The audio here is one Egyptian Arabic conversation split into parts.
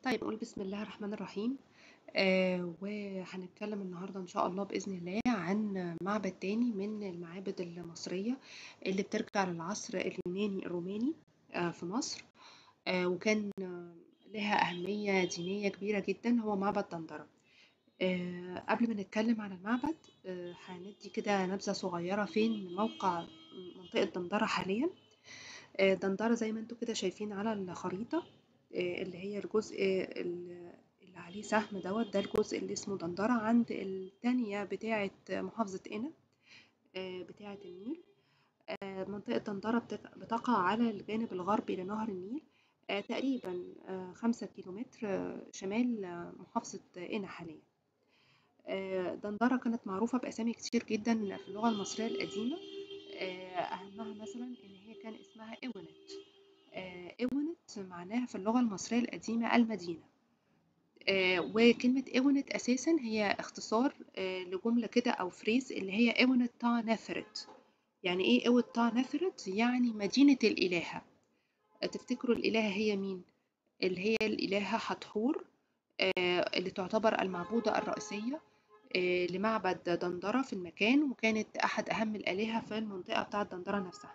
طيب نقول بسم الله الرحمن الرحيم آه وهنتكلم النهاردة إن شاء الله بإذن الله عن معبد تاني من المعابد المصرية اللي بترجع للعصر اليوناني الروماني آه في مصر آه وكان آه لها أهمية دينية كبيرة جدا هو معبد دندرة آه قبل ما نتكلم عن المعبد آه هندي كده نبذة صغيرة فين موقع منطقة دندرة حاليا آه دندرة زي ما انتوا كده شايفين على الخريطة آه اللي هي الجزء اللي عليه سهم دوت ده الجزء اللي اسمه دندرة عند التانية بتاعة محافظة قنا آه بتاعة النيل آه منطقة دندرة بتقع على الجانب الغربي لنهر النيل تقريبا خمسة كيلومتر شمال محافظة قنا حاليا دندرة كانت معروفة بأسامي كتير جدا في اللغة المصرية القديمة أهمها مثلا إن هي كان اسمها إيونت إيونت معناها في اللغة المصرية القديمة المدينة وكلمة إيونت أساسا هي اختصار لجملة كده أو فريز اللي هي إيونت تا نثرت يعني إيه إيونت تا نثرت يعني مدينة الإلهة تفتكروا الإلهة هي مين؟ اللي هي الإلهة حتحور اللي تعتبر المعبودة الرئيسية لمعبد دندرة في المكان وكانت أحد أهم الآلهة في المنطقة بتاعة دندرة نفسها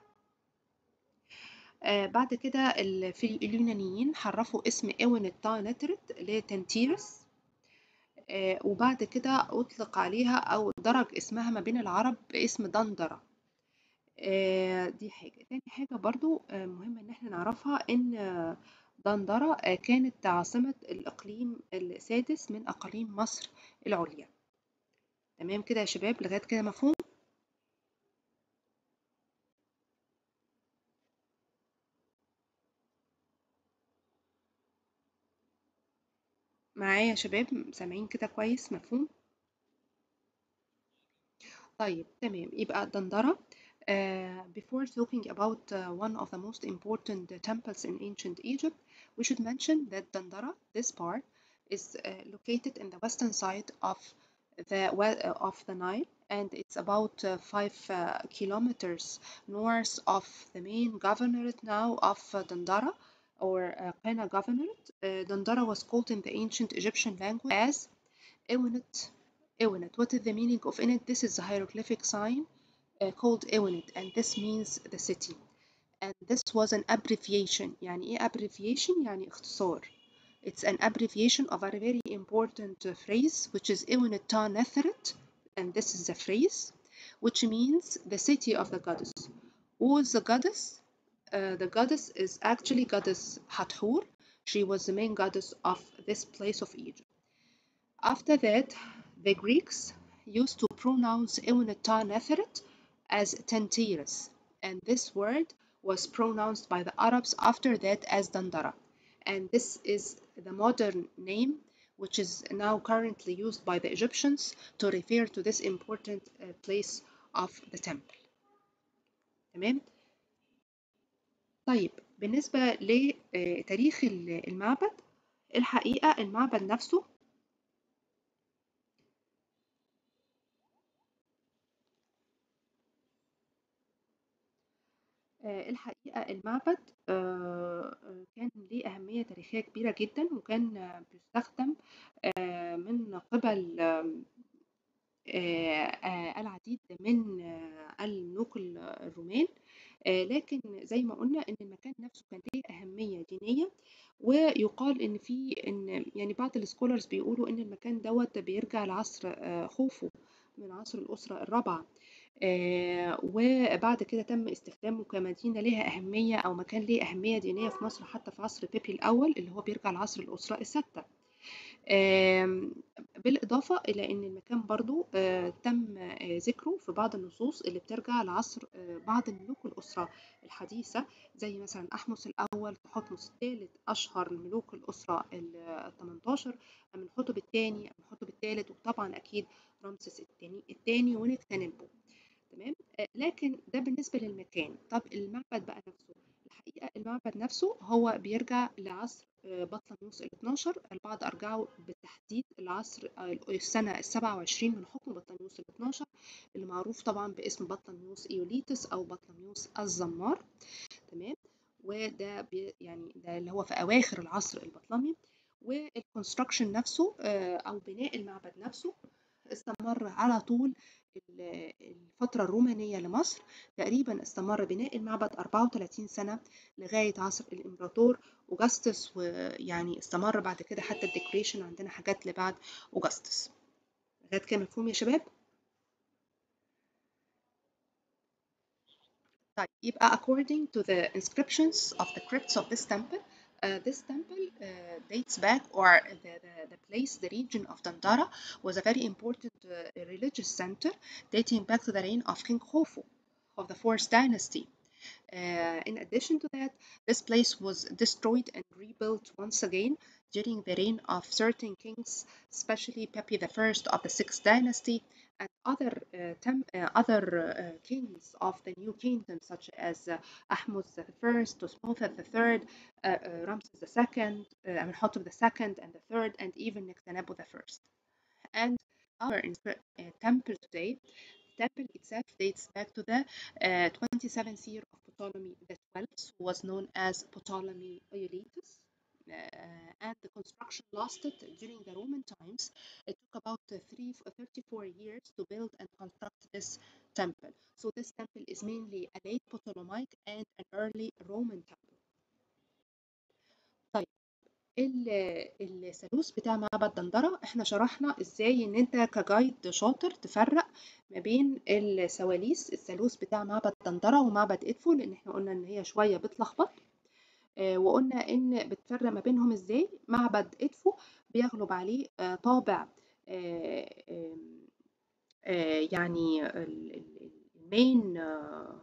بعد كده في اليونانيين حرفوا اسم إيونت تا نترت لتنتيرس وبعد كده أطلق عليها أو درج اسمها ما بين العرب باسم دندرة دي حاجة تاني حاجة برضو مهمة إن احنا نعرفها إن دندرة كانت عاصمة الإقليم السادس من أقاليم مصر العليا تمام كده يا شباب لغاية كده مفهوم؟ معايا يا شباب سامعين كده كويس مفهوم؟ طيب تمام يبقى دندرة Uh, before talking about uh, one of the most important uh, temples in ancient Egypt, we should mention that Dandara, this part, is located in the western side of the of the Nile, and it's about five kilometers north of the main governorate now of Dandara, or Qena governorate. Dandara was called in the ancient Egyptian language as Ewenet. Ewenet. What is the meaning of Ewenet? This is the hieroglyphic sign called Ewenet and this means the city and this was an abbreviation يعني ايه abbreviation يعني اختصار it's an abbreviation of a very important phrase which is Ewenet ta Netheret and this is the phrase which means the city of the goddess who is the goddess uh, the goddess is actually goddess Hathor she was the main goddess of this place of Egypt after that the Greeks used to pronounce Ewenet ta Netheret as Tentiris, and this word was pronounced by the Arabs after that as Dandara. And this is the modern name which is now currently used by the Egyptians to refer to this important uh, place of the temple. تمام؟ طيب بالنسبة لتاريخ المعبد الحقيقة المعبد نفسه الحقيقة المعبد كان ليه أهمية تاريخية كبيرة جدا وكان بيستخدم من قبل العديد من الملوك الرومان لكن زي ما قلنا ان المكان نفسه كان ليه أهمية دينية ويقال ان في ان يعني بعض السكولرز بيقولوا ان المكان دوت بيرجع لعصر خوفو من عصر الأسرة الرابعة آه وبعد كده تم استخدامه كمدينة لها أهمية أو مكان ليه أهمية دينية في مصر حتى في عصر بيبي الأول اللي هو بيرجع لعصر الأسرة الستة آه بالإضافة إلى أن المكان برضو آه تم ذكره في بعض النصوص اللي بترجع لعصر بعض ملوك الأسرة الحديثة زي مثلا أحمس الأول تحتمس الثالث أشهر ملوك الأسرة ال 18 من حتب الثاني من حتب الثالث وطبعا أكيد رمسيس الثاني الثاني ونكتنبو تمام آه لكن ده بالنسبة للمكان طب المعبد بقى نفسه الحقيقة المعبد نفسه هو بيرجع لعصر آه بطليموس ال 12 البعض أرجعه بالتحديد العصر آه السنة ال 27 من حكم بطليموس ال 12 اللي معروف طبعا باسم بطليموس إيوليتس أو بطليموس الزمار تمام وده يعني ده اللي هو في أواخر العصر البطلمي والconstruction نفسه آه، أو بناء المعبد نفسه استمر على طول ال- الفترة الرومانية لمصر تقريبا استمر بناء المعبد 34 سنة لغاية عصر الإمبراطور أوجستس ويعني استمر بعد كده حتى الديكوريشن عندنا حاجات لبعد أوجستس لغاية كده مفهوم يا شباب؟ طيب يبقى according to the inscriptions of the crypts of this temple uh, this temple uh, dates back or the, the, the place the region of Dandara was a very important uh, religious center dating back to the reign of King Khufu of the fourth dynasty uh, in addition to that, this place was destroyed and rebuilt once again during the reign of certain kings, especially Pepi I of the Sixth Dynasty and other uh, tem- uh, other uh, kings of the new kingdom, such as uh, Ahmuz I, Tosmotha III, uh, uh, Ramses II, uh, Amenhotep II, and the third, and even Nectanebo I. And our inscri- uh, temple today temple itself dates back to the uh, 27th year of Ptolemy the 12th, who was known as Ptolemy Euletus. Uh, and the construction lasted during the Roman times. It took about uh, three, 34 years to build and construct this temple. So this temple is mainly a late Ptolemaic and an early Roman temple. طيب ال- الثالوث بتاع معبد دندرة احنا شرحنا ازاي ان انت كجايد شاطر تفرق ما بين الثواليث الثالوث بتاع معبد دندرة ومعبد ادفو لان احنا قلنا ان هي شوية بتلخبط آه، وقلنا ان بتفرق ما بينهم ازاي معبد ادفو بيغلب عليه آه، طابع آه، آم، آه، يعني ال- ال- المين آه،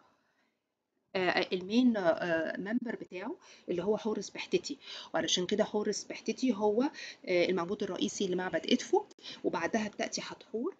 آه، المين ممبر بتاعه اللي هو حورس بحتتي وعلشان كده حورس بحتتي هو آه، المعبود الرئيسي لمعبد ادفو وبعدها بتاتي حتحور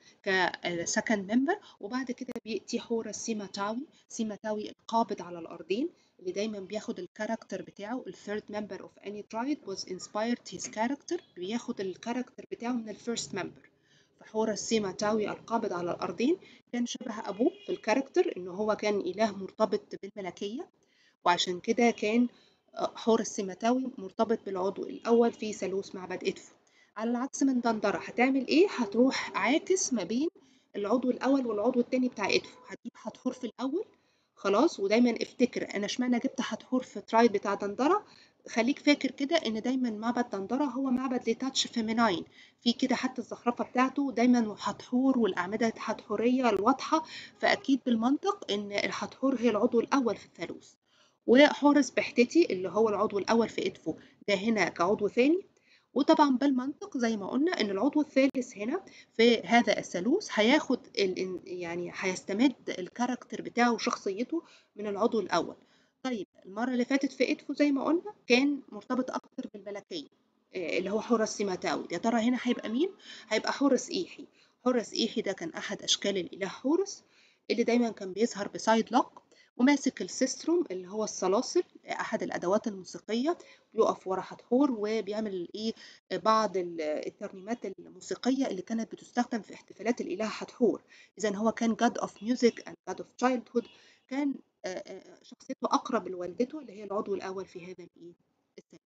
كسكند ممبر وبعد كده بياتي حورس سيماتاوي سيماتاوي القابض على الارضين اللي دايما بياخد الكاركتر بتاعه الثيرد ممبر اوف اني ترايب was inspired his character بياخد الكاركتر بتاعه من الفيرست ممبر فحورس سيماتاوي القابض على الأرضين كان شبه أبوه في الكاركتر إن هو كان إله مرتبط بالملكية وعشان كده كان آه، حورس سيماتاوي مرتبط بالعضو الأول في ثالوث معبد إدفو على العكس من دندرة هتعمل إيه؟ هتروح عاكس ما بين العضو الأول والعضو التاني بتاع إدفو هتجيب حتحور في الأول خلاص ودايما افتكر أنا اشمعنى جبت حتحور في ترايد بتاع دندرة خليك فاكر كده ان دايما معبد دندرة هو معبد ليه تاتش فيميناين في كده حتى الزخرفة بتاعته دايما حتحور والأعمدة الحتحورية الواضحة فأكيد بالمنطق إن الحتحور هي العضو الأول في الثالوث وحورس بحتتي اللي هو العضو الأول في إدفو ده هنا كعضو ثاني وطبعا بالمنطق زي ما قلنا ان العضو الثالث هنا في هذا الثالوث هياخد ال- يعني هيستمد الكاركتر بتاعه وشخصيته من العضو الاول طيب المره اللي فاتت في ادفو زي ما قلنا كان مرتبط اكتر بالملكيه آه، اللي هو حورس سيماتاوي يا ترى هنا هيبقى مين هيبقى حورس ايحي حورس ايحي ده كان احد اشكال الاله حورس اللي دايما كان بيظهر بسايد لوك وماسك السيستروم اللي هو الصلاصل احد الادوات الموسيقيه بيقف ورا حتحور وبيعمل ايه بعض ال- الترنيمات الموسيقيه اللي كانت بتستخدم في احتفالات الاله حتحور اذا هو كان God of music and God of childhood كان آه، آه، شخصيته اقرب لوالدته اللي هي العضو الاول في هذا الايه الثالوث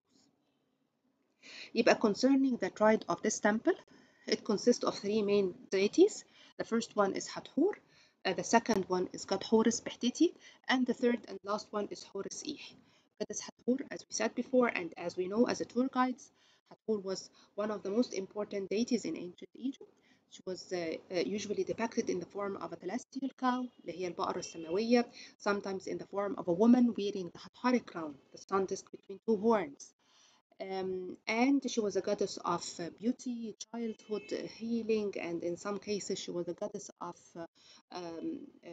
يبقى concerning the tribe of this temple it consists of three main deities the first one is Hathor uh, the second one is God Horus Behtiti and the third and last one is Horus Ih Goddess Hathor as we said before and as we know as a tour guides Hathor was one of the most important deities in ancient Egypt She was uh, uh, usually depicted in the form of a celestial cow, اللي هي البقرة السماوية, sometimes in the form of a woman wearing the Hathoric crown, the sun disk between two horns. Um, and she was a goddess of uh, beauty, childhood, uh, healing, and in some cases she was a goddess of uh, um, uh,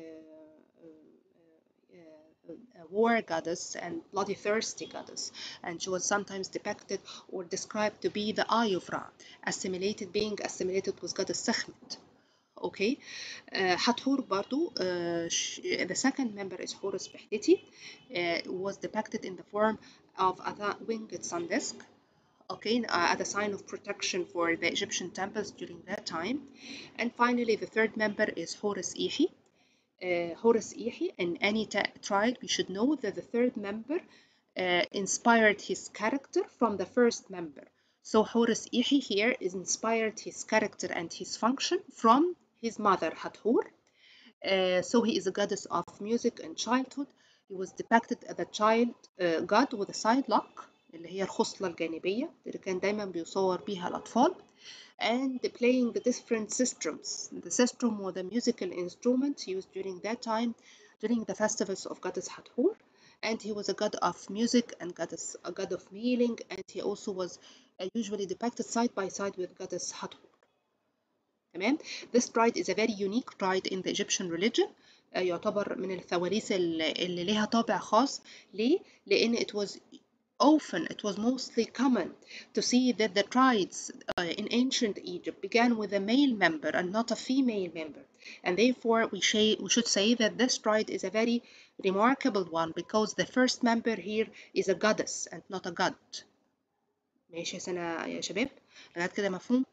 uh, uh, a war goddess and bloody thirsty goddess. And she was sometimes depicted or described to be the eye of Ra, assimilated, being assimilated with goddess Sekhmet. Okay, uh, Hathor برضو uh, sh- the second member is Horus Behditi uh, was depicted in the form of a th- winged sun disk okay uh, as a sign of protection for the Egyptian temples during that time and finally the third member is Horus Ihi uh, Horus Ihi in any ta- tribe you should know that the third member uh, inspired his character from the first member So Horus Ihi here is inspired his character and his function from his mother Hathor. Uh, so he is a goddess of music and childhood. He was depicted as a child uh, god with a side lock اللي هي الخصلة الجانبية اللي كان دايما بيصور بيها الأطفال and playing the different systems. The system was a musical instrument used during that time during the festivals of goddess Hathor and he was a god of music and goddess, a god of healing and he also was uh, usually depicted side by side with goddess Hathor. تمام This bride is a very unique bride in the Egyptian religion uh, يعتبر من الثواليث اللي اللي ليها طابع خاص ليه؟ لأن it was often it was mostly common to see that the triads uh, in ancient Egypt began with a male member and not a female member and therefore we, sh- we should say that this triad is a very remarkable one because the first member here is a goddess and not a god ماشي يا سنة يا شباب لغاية كده مفهوم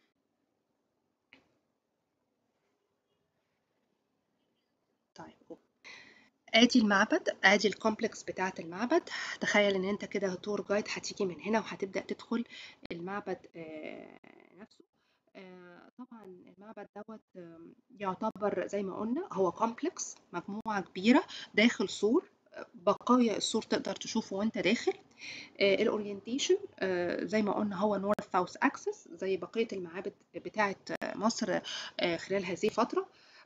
طيب أوكي. ادي المعبد ادي الكومبلكس بتاعة المعبد تخيل ان انت كده تور جايد هتيجي من هنا وهتبدأ تدخل المعبد آه، نفسه آه، طبعا المعبد دوت آم، يعتبر زي ما قلنا هو كومبلكس مجموعة كبيرة داخل سور آه، بقايا السور تقدر تشوفه وانت داخل الاورينتيشن زي ما قلنا هو نورث ساوث اكسس زي بقية المعابد بتاعة آه، مصر آه، خلال هذه الفترة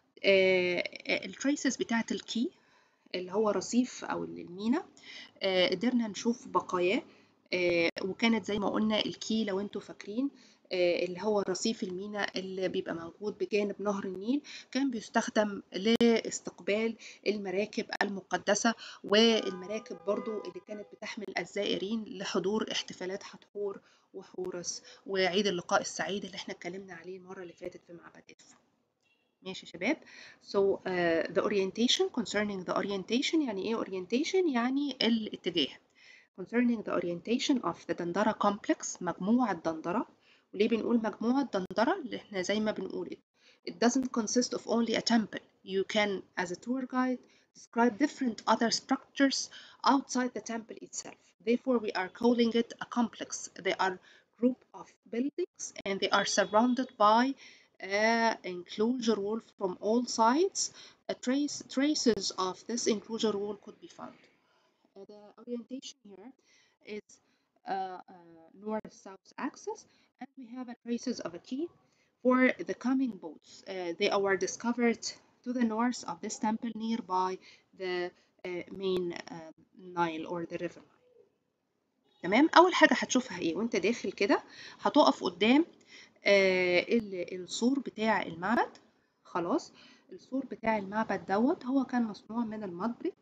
التريسز بتاعة الكي اللي هو رصيف او المينا آه، قدرنا نشوف بقاياه آه، وكانت زي ما قلنا الكي لو انتوا فاكرين آه، اللي هو رصيف المينا اللي بيبقى موجود بجانب نهر النيل كان بيستخدم لاستقبال المراكب المقدسة والمراكب برضو اللي كانت بتحمل الزائرين لحضور احتفالات حتحور وحورس وعيد اللقاء السعيد اللي احنا اتكلمنا عليه المرة اللي فاتت في معبد إدفو ماشي يا شباب so uh, the orientation concerning the orientation يعني ايه orientation يعني الاتجاه concerning the orientation of the دندرة complex مجموعة دندرة وليه بنقول مجموعة دندرة اللي احنا زي ما بنقول it, it doesn't consist of only a temple you can as a tour guide describe different other structures outside the temple itself therefore we are calling it a complex they are group of buildings and they are surrounded by uh, enclosure wall from all sides. A trace, traces of this enclosure wall could be found. Uh, the orientation here is uh, uh, north-south axis, and we have a traces of a key for the coming boats. Uh, they were discovered to the north of this temple nearby the uh, main uh, Nile or the river Nile. تمام أول حاجة هتشوفها إيه وأنت داخل كده هتقف قدام آه، ال- السور بتاع المعبد خلاص السور بتاع المعبد دوت هو كان مصنوع من المطبق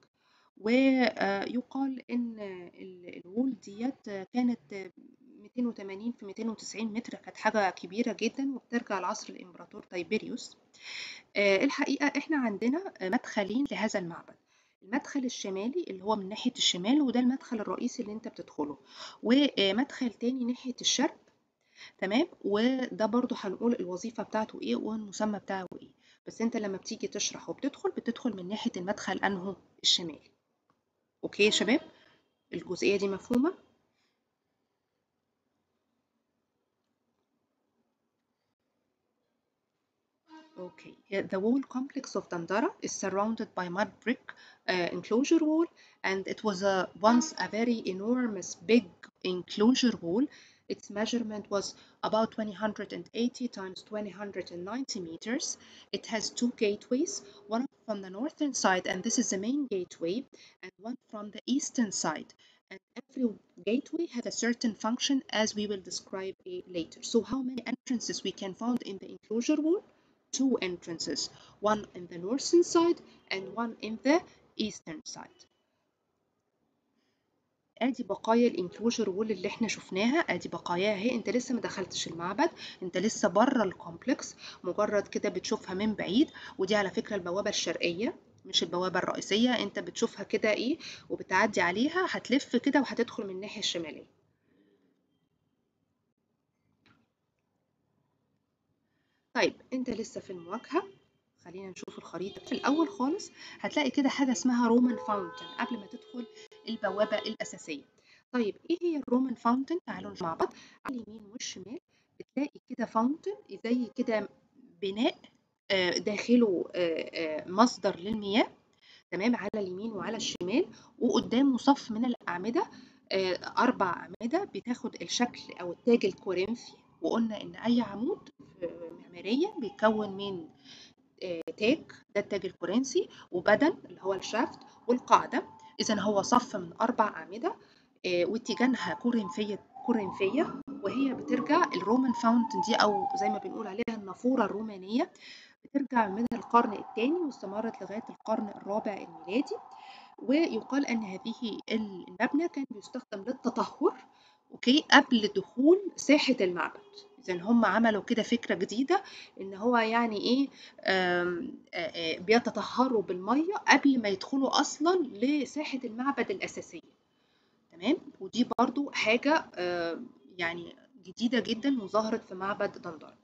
ويقال ان ال- الوول ديت كانت 280 في 290 متر كانت حاجة كبيرة جدا وبترجع لعصر الإمبراطور تايبيريوس آه، الحقيقة احنا عندنا مدخلين لهذا المعبد المدخل الشمالي اللي هو من ناحية الشمال وده المدخل الرئيسي اللي انت بتدخله ومدخل تاني ناحية الشرق تمام وده برضو هنقول الوظيفة بتاعته ايه والمسمى بتاعه ايه بس انت لما بتيجي تشرح وبتدخل بتدخل من ناحية المدخل انه الشمالي اوكي يا شباب الجزئية دي مفهومة Okay, yeah, the wall complex of Dandara is surrounded by mud brick uh, enclosure wall, and it was a, once a very enormous big enclosure wall. Its measurement was about 280 times 290 meters. It has two gateways, one from the northern side, and this is the main gateway, and one from the eastern side. And every gateway had a certain function, as we will describe it later. So, how many entrances we can find in the enclosure wall? two entrances, one in the northern side and one in the eastern side. ادي بقايا الانكلوجر وول اللي احنا شفناها ادي بقاياها اهي انت لسه ما دخلتش المعبد انت لسه بره الكومبلكس مجرد كده بتشوفها من بعيد ودي على فكرة البوابة الشرقية مش البوابة الرئيسية انت بتشوفها كده ايه وبتعدي عليها هتلف كده وهتدخل من الناحية الشمالية طيب انت لسه في المواجهة خلينا نشوف الخريطة في الأول خالص هتلاقي كده حاجة اسمها رومان فاونتن قبل ما تدخل البوابة الأساسية طيب ايه هي الرومان فاونتن تعالوا نشوف مع بعض على اليمين والشمال بتلاقي كده فاونتن زي كده بناء آه، داخله آه، آه، مصدر للمياه تمام على اليمين وعلى الشمال وقدامه صف من الأعمدة آه، أربع أعمدة بتاخد الشكل أو التاج الكورنثي وقلنا إن أي عمود آه، معماريا بيتكون من آه، تاج ده التاج الكورنثي وبدن اللي هو الشافت والقاعدة إذا هو صف من أربع أعمدة آه، واتجاهها كورنثية كورنثية وهي بترجع الرومان فاونتن دي أو زي ما بنقول عليها النافورة الرومانية بترجع من القرن الثاني واستمرت لغاية القرن الرابع الميلادي ويقال أن هذه المبنى كان بيستخدم للتطهر أوكي قبل دخول ساحة المعبد إذا هم عملوا كده فكرة جديدة إن هو يعني إيه آم، آه، آه، بيتطهروا بالمية قبل ما يدخلوا أصلا لساحة المعبد الأساسية تمام ودي برضو حاجة آه، يعني جديدة جدا وظهرت في معبد دندرة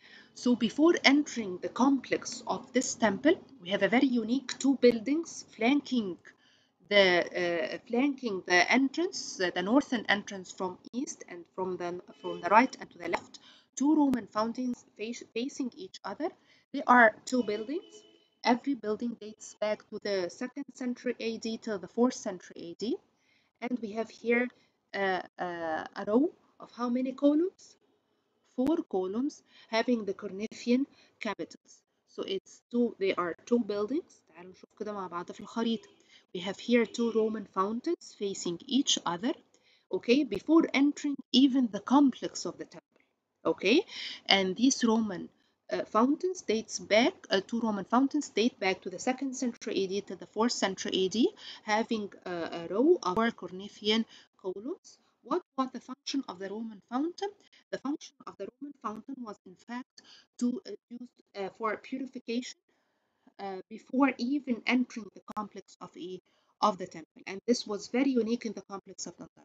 So before entering the complex of this temple, we have a very unique two buildings flanking the uh, flanking the entrance, uh, the northern entrance from east and from the from the right and to the left, two Roman fountains face, facing each other. There are two buildings. Every building dates back to the second century AD till the fourth century AD, and we have here uh, uh, a row of how many columns? four columns having the Corinthian capitals. So it's two, they are two buildings. تعالوا نشوف كده مع بعض في الخريطة. We have here two Roman fountains facing each other. Okay, before entering even the complex of the temple. Okay, and these Roman uh, fountains dates back, uh, two Roman fountains date back to the second century AD to the fourth century AD, having uh, a row of four Corinthian columns. What was the function of the Roman fountain? The function of the Roman fountain was, in fact, to uh, used uh, for purification uh, before even entering the complex of a, of the temple, and this was very unique in the complex of Dandara.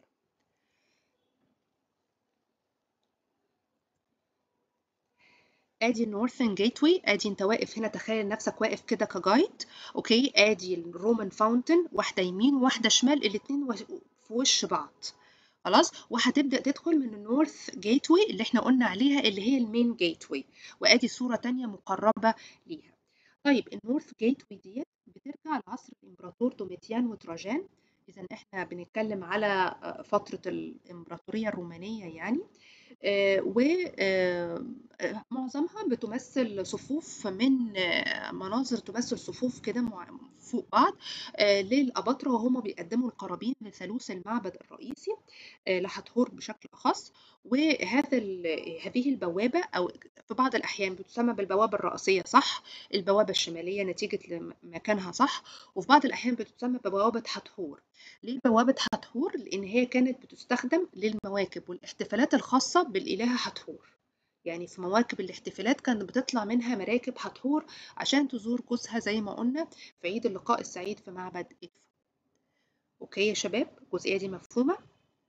ادي النورثن جيت واي ادي انت واقف هنا تخيل نفسك واقف كده كجايد اوكي ادي الرومان فاونتن واحده يمين وواحده شمال الاتنين في وش بعض خلاص وهتبدا تدخل من النورث جيت واي اللي احنا قلنا عليها اللي هي المين جيت واي وادي صوره تانية مقربه ليها طيب النورث جيت واي ديت بترجع لعصر الامبراطور دوميتيان وتراجان اذا احنا بنتكلم على فتره الامبراطوريه الرومانيه يعني ومعظمها بتمثل صفوف من مناظر تمثل صفوف كده فوق بعض للأباطرة وهم بيقدموا القرابين لثالوث المعبد الرئيسي لحتحور بشكل أخص وهذا هذه البوابة أو في بعض الأحيان بتسمى بالبوابة الرئيسية صح البوابة الشمالية نتيجة مكانها صح وفي بعض الأحيان بتسمى ببوابة حتحور ليه بوابة حتحور؟ لأن هي كانت بتستخدم للمواكب والاحتفالات الخاصة بالإلهة حتحور يعني في مواكب الاحتفالات كانت بتطلع منها مراكب حتحور عشان تزور جوزها زي ما قلنا في عيد اللقاء السعيد في معبد إدفو أوكي يا شباب الجزئية دي مفهومة؟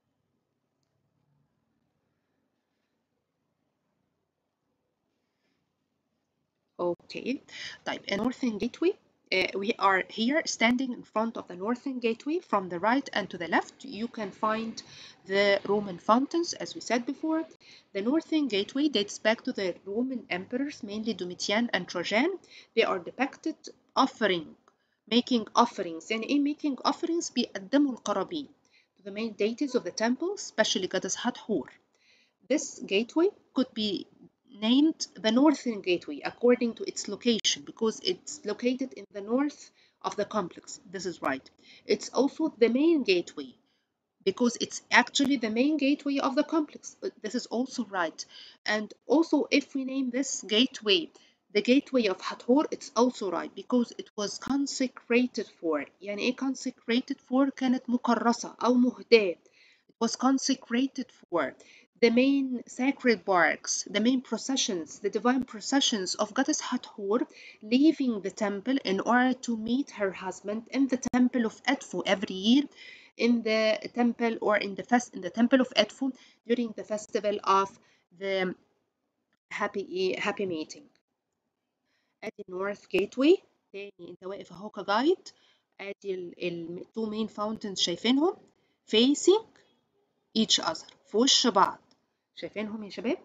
أوكي طيب Northern Gateway Uh, we are here standing in front of the northern gateway from the right and to the left you can find the roman fountains as we said before the northern gateway dates back to the roman emperors mainly domitian and trajan they are depicted offering making offerings يعني ايه making offerings بيقدموا القرابين to the main deities of the temple especially goddess Hathor this gateway could be named the northern gateway according to its location because it's located in the north of the complex this is right it's also the main gateway because it's actually the main gateway of the complex this is also right and also if we name this gateway the gateway of Hathor it's also right because it was consecrated for يعني ايه consecrated for كانت مكرسة أو مهداة it was consecrated for the main sacred barks, the main processions, the divine processions of goddess Hathor leaving the temple in order to meet her husband in the temple of Edfu every year in the temple or in the fest in the temple of Edfu during the festival of the happy happy meeting. ادي النورث جيت واي تاني انت واقف اهو كجايد ادي التو مين فاونتنز شايفينهم facing each other في وش بعض شايفينهم يا شباب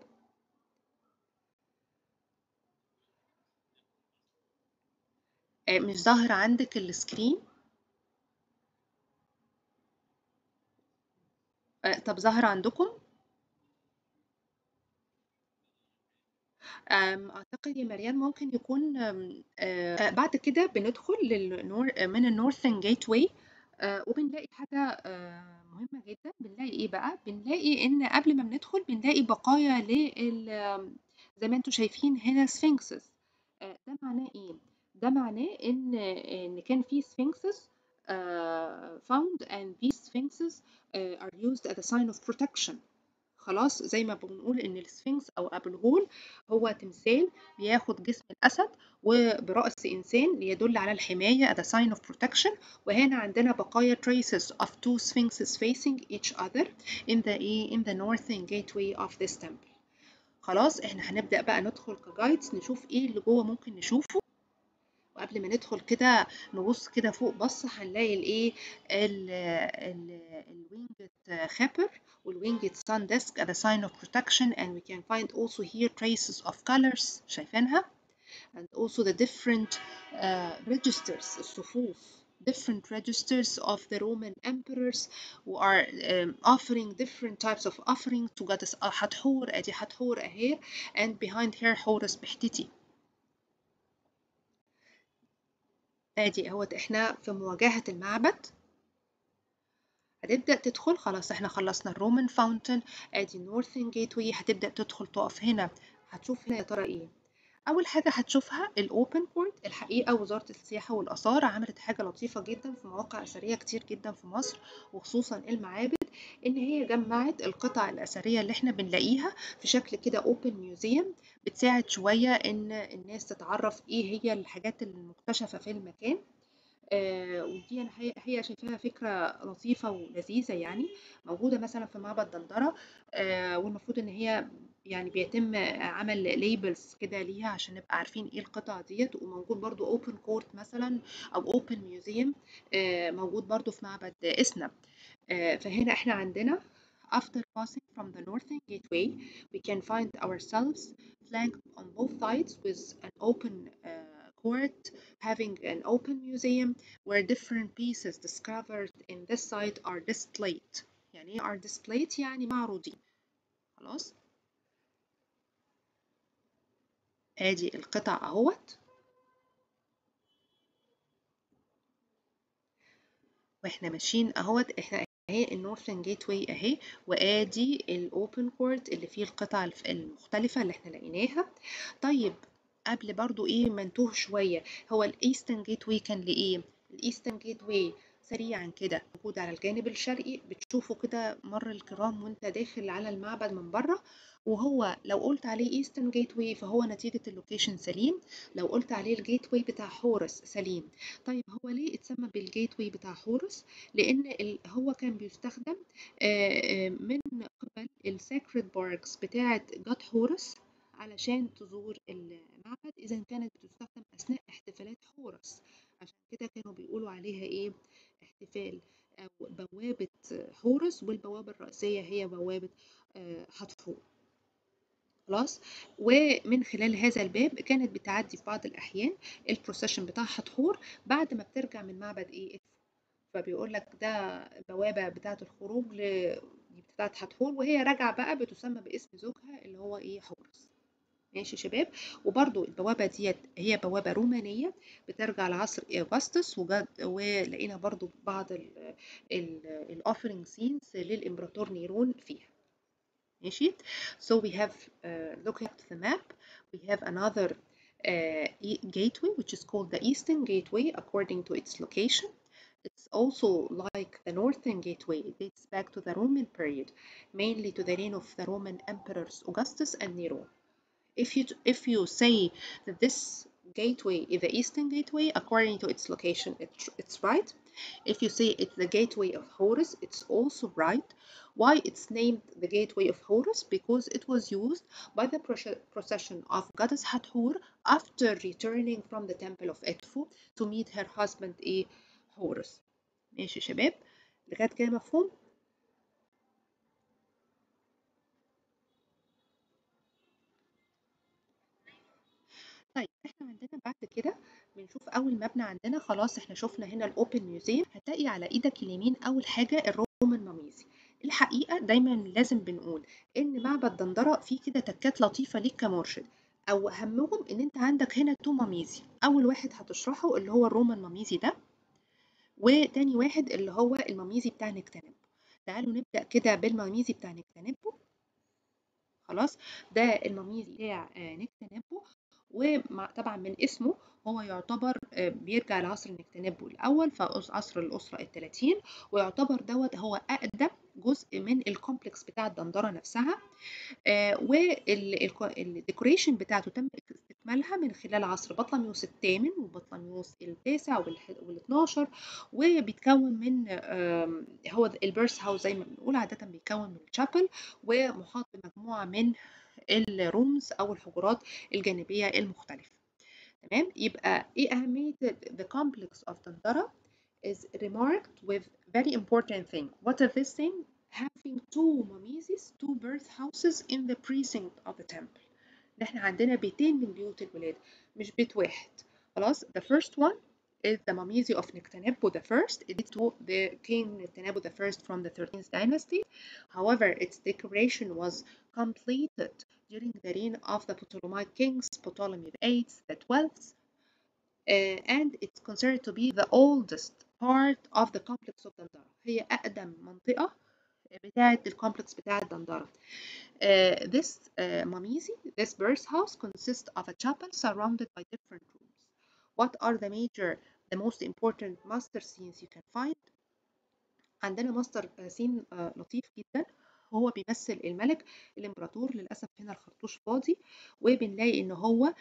آه، مش ظاهر عندك السكرين آه، طب ظاهر عندكم آم، أعتقد يا مريم ممكن يكون آم، آه، بعد كده بندخل للنور من النورثن جيت واي وبنلاقي حاجة آه، مهمة جدا بنلاقي إيه بقى؟ بنلاقي إن قبل ما بندخل بنلاقي بقايا لل آم، زي ما انتم شايفين هنا سفنكسز ده معناه إيه؟ ده معناه إن إن كان في سفنكسز found and these sphinxes uh, are used as a sign of protection خلاص زي ما بنقول ان السفنكس او ابو الهول هو تمثال بياخد جسم الاسد وبراس انسان ليدل على الحمايه as a sign of protection وهنا عندنا بقايا traces of two sphinxes facing each other in the in the northern gateway of this temple خلاص احنا هنبدا بقى ندخل كجايدز نشوف ايه اللي جوه ممكن نشوفه وقبل ما ندخل كده نبص كده فوق بص هنلاقي الايه الوينجد خابر والوينجد sun disk as a sign of protection and we can find also here traces of colors شايفينها and also the different uh, registers الصفوف different registers of the Roman emperors who are um, offering different types of offering to goddess حتحور ادي حتحور اهي and behind her حورس بحتتي ادي اهوت احنا في مواجهة المعبد هتبدأ تدخل خلاص احنا خلصنا الرومان فاونتن ادي نورثن جيت واي هتبدأ تدخل تقف هنا هتشوف هنا يا ترى ايه اول حاجه هتشوفها الاوبن كورت الحقيقه وزاره السياحه والاثار عملت حاجه لطيفه جدا في مواقع اثريه كتير جدا في مصر وخصوصا المعابد ان هي جمعت القطع الاثريه اللي احنا بنلاقيها في شكل كده اوبن ميوزيوم بتساعد شويه ان الناس تتعرف ايه هي الحاجات المكتشفه في المكان آه ودي أنا هي هي شايفاها فكرة لطيفة ولذيذة يعني موجودة مثلا في معبد دندرة آه والمفروض إن هي يعني بيتم عمل ليبلز كده ليها عشان نبقى عارفين ايه القطع ديت وموجود برضو اوبن كورت مثلا او اوبن ميوزيوم موجود برضو في معبد اسنا آه فهنا احنا عندنا After passing from the northern gateway, we can find ourselves flanked on both sides with an open uh, court having an open museum where different pieces discovered in this site are displayed. يعني ايه are displayed؟ يعني معروضين. خلاص؟ ادي القطع اهوت واحنا ماشيين اهوت احنا اهي النورثن جيت واي اهي وادي الاوبن كورت اللي فيه القطع المختلفه اللي احنا لقيناها طيب قبل برضو ايه ما نتوه شويه هو الايسترن جيت واي كان لايه الايسترن جيت واي سريعا كده موجود على الجانب الشرقي بتشوفه كده مر الكرام وانت داخل على المعبد من بره وهو لو قلت عليه ايسترن جيت واي فهو نتيجة اللوكيشن سليم لو قلت عليه الجيت واي بتاع حورس سليم طيب هو ليه اتسمى بالجيت واي بتاع حورس لان هو كان بيستخدم من قبل الساكريد باركس بتاعة جات حورس علشان تزور المعبد اذا كانت بتستخدم اثناء احتفالات حورس عشان كده كانوا بيقولوا عليها ايه احتفال او بوابة حورس والبوابة الرئيسية هي بوابة حتحور خلاص ومن خلال هذا الباب كانت بتعدي في بعض الأحيان البروسيشن بتاع حتحور بعد ما بترجع من معبد إيه فبيقول لك ده بوابة بتاعة الخروج ل... بتاعة حتحور وهي راجعة بقى بتسمى باسم زوجها اللي هو إيه حورس ماشي شباب وبرضو البوابة ديت هي بوابة رومانية بترجع لعصر أغسطس وجد ولقينا برضو بعض الأوفرنج سينز للإمبراطور نيرون فيها ماشي so we have uh, look at the map we have another uh, gateway which is called the eastern gateway according to its location it's also like the northern gateway it dates back to the roman period mainly to the reign of the roman emperors augustus and nero if you if you say that this gateway is the eastern gateway according to its location it's, it's right if you say it's the gateway of horus it's also right why it's named the gateway of horus because it was used by the procession of goddess hathor after returning from the temple of edfu to meet her husband ايه horus ماشي شباب لغايه كده مفهوم كده بنشوف اول مبنى عندنا خلاص احنا شفنا هنا الاوبن ميوزيوم هتلاقي على ايدك اليمين اول حاجه الرومان ماميزي الحقيقه دايما لازم بنقول ان معبد دندره فيه كده تكات لطيفه ليك كمرشد او اهمهم ان انت عندك هنا تو ماميزي اول واحد هتشرحه اللي هو الرومان ماميزي ده وتاني واحد اللي هو الماميزي بتاع نكتنبو تعالوا نبدا كده بالماميزي بتاع نكتنبو خلاص ده الماميزي بتاع نكتنبو وطبعا من اسمه هو يعتبر بيرجع لعصر نكتنبو الأول في عصر الأسرة الثلاثين ويعتبر دوت هو أقدم جزء من الكومبلكس بتاع الدندرة نفسها والديكوريشن بتاعته تم استكمالها من خلال عصر بطلميوس الثامن وبطلميوس التاسع وال12 وبيتكون من هو البيرث هاوس زي ما بنقول عادة بيتكون من الشابل ومحاط بمجموعة من الرومز أو الحجرات الجانبية المختلفة تمام يبقى إيه أهمية the complex of Dandara is remarked with very important thing what is this thing having two mamises two birth houses in the precinct of the temple احنا عندنا بيتين من بيوت الولادة مش بيت واحد خلاص the first one is the Mamizi of Nectanebo the first. It is to the king Nectanebo the first from the 13th dynasty. However, its decoration was completed during the reign of the Ptolemaic kings, Ptolemy VIII, the 12th, uh, and it's considered to be the oldest part of the complex of Dandara. هي أقدم منطقة بتاعة الكومبلكس بتاع الدندرة. Uh, this uh, Mamizi, this birth house consists of a chapel surrounded by different rooms. What are the major the most important master scenes you can find عندنا ماستر سين لطيف جدا هو بيمثل الملك الامبراطور للاسف هنا الخرطوش فاضي وبنلاقي ان هو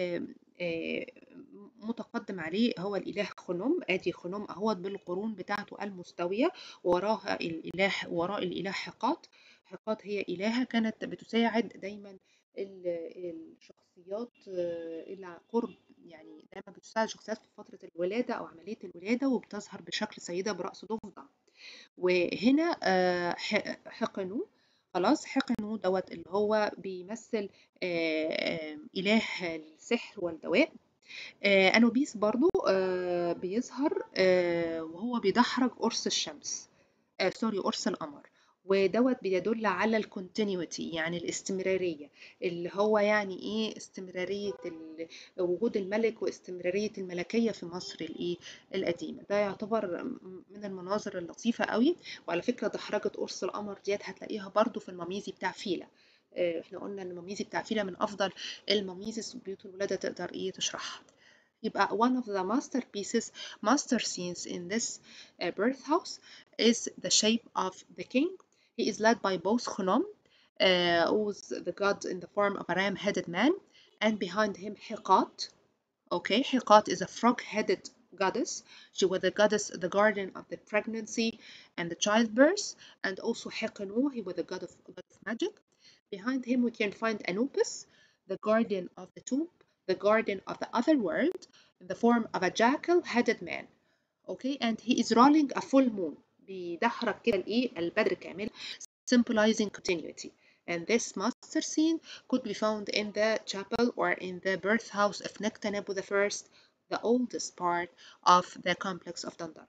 متقدم عليه هو الاله خنوم ادي خنوم اهوت بالقرون بتاعته المستويه وراها الاله وراء الاله حقات حقات هي الهه كانت بتساعد دايما الشخصيات الى قرب يعني دايما بتساعد الشخصيات في فترة الولادة أو عملية الولادة وبتظهر بشكل سيدة برأس ضفدع وهنا حقنو خلاص حقنو دوت اللي هو بيمثل إله السحر والدواء أنوبيس برضو بيظهر وهو بيدحرج قرص الشمس سوري قرص القمر ودوت بيدل على الكونتينيوتي يعني الاستمرارية اللي هو يعني ايه استمرارية وجود الملك واستمرارية الملكية في مصر الايه القديمة ده يعتبر من المناظر اللطيفة قوي وعلى فكرة دحرجة قرص القمر ديت هتلاقيها برضو في الماميزي بتاع فيلا احنا قلنا ان الماميزي بتاع فيلا من افضل الماميزي بيوت الولادة تقدر ايه تشرحها يبقى one of the masterpieces master scenes in this uh, birth house is the shape of the king He is led by both Khunom, uh, who's the god in the form of a ram-headed man, and behind him Hiqat. Okay, Hiqat is a frog-headed goddess. She was the goddess, the guardian of the pregnancy and the childbirth, and also Hiqanu, he was the god of, god of magic. Behind him we can find Anubis, the guardian of the tomb, the guardian of the other world, in the form of a jackal-headed man. Okay, and he is rolling a full moon. بيدحرج كده الايه البدر كامل symbolizing continuity and this master scene could be found in the chapel or in the birth house of Nectanebo the first the oldest part of the complex of Dandar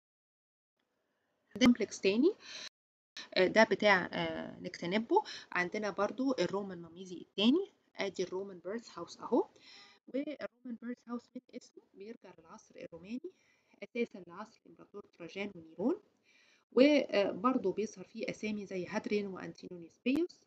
complex تاني ده بتاع نكتنبو عندنا برضو الرومان ماميزي التاني ادي الرومان بيرث هاوس اهو والرومان بيرث هاوس من اسمه بيرجع للعصر الروماني اساسا لعصر الامبراطور تراجان ونيرون وبرضه بيظهر فيه أسامي زي هادرين وأنتينونيس بيوس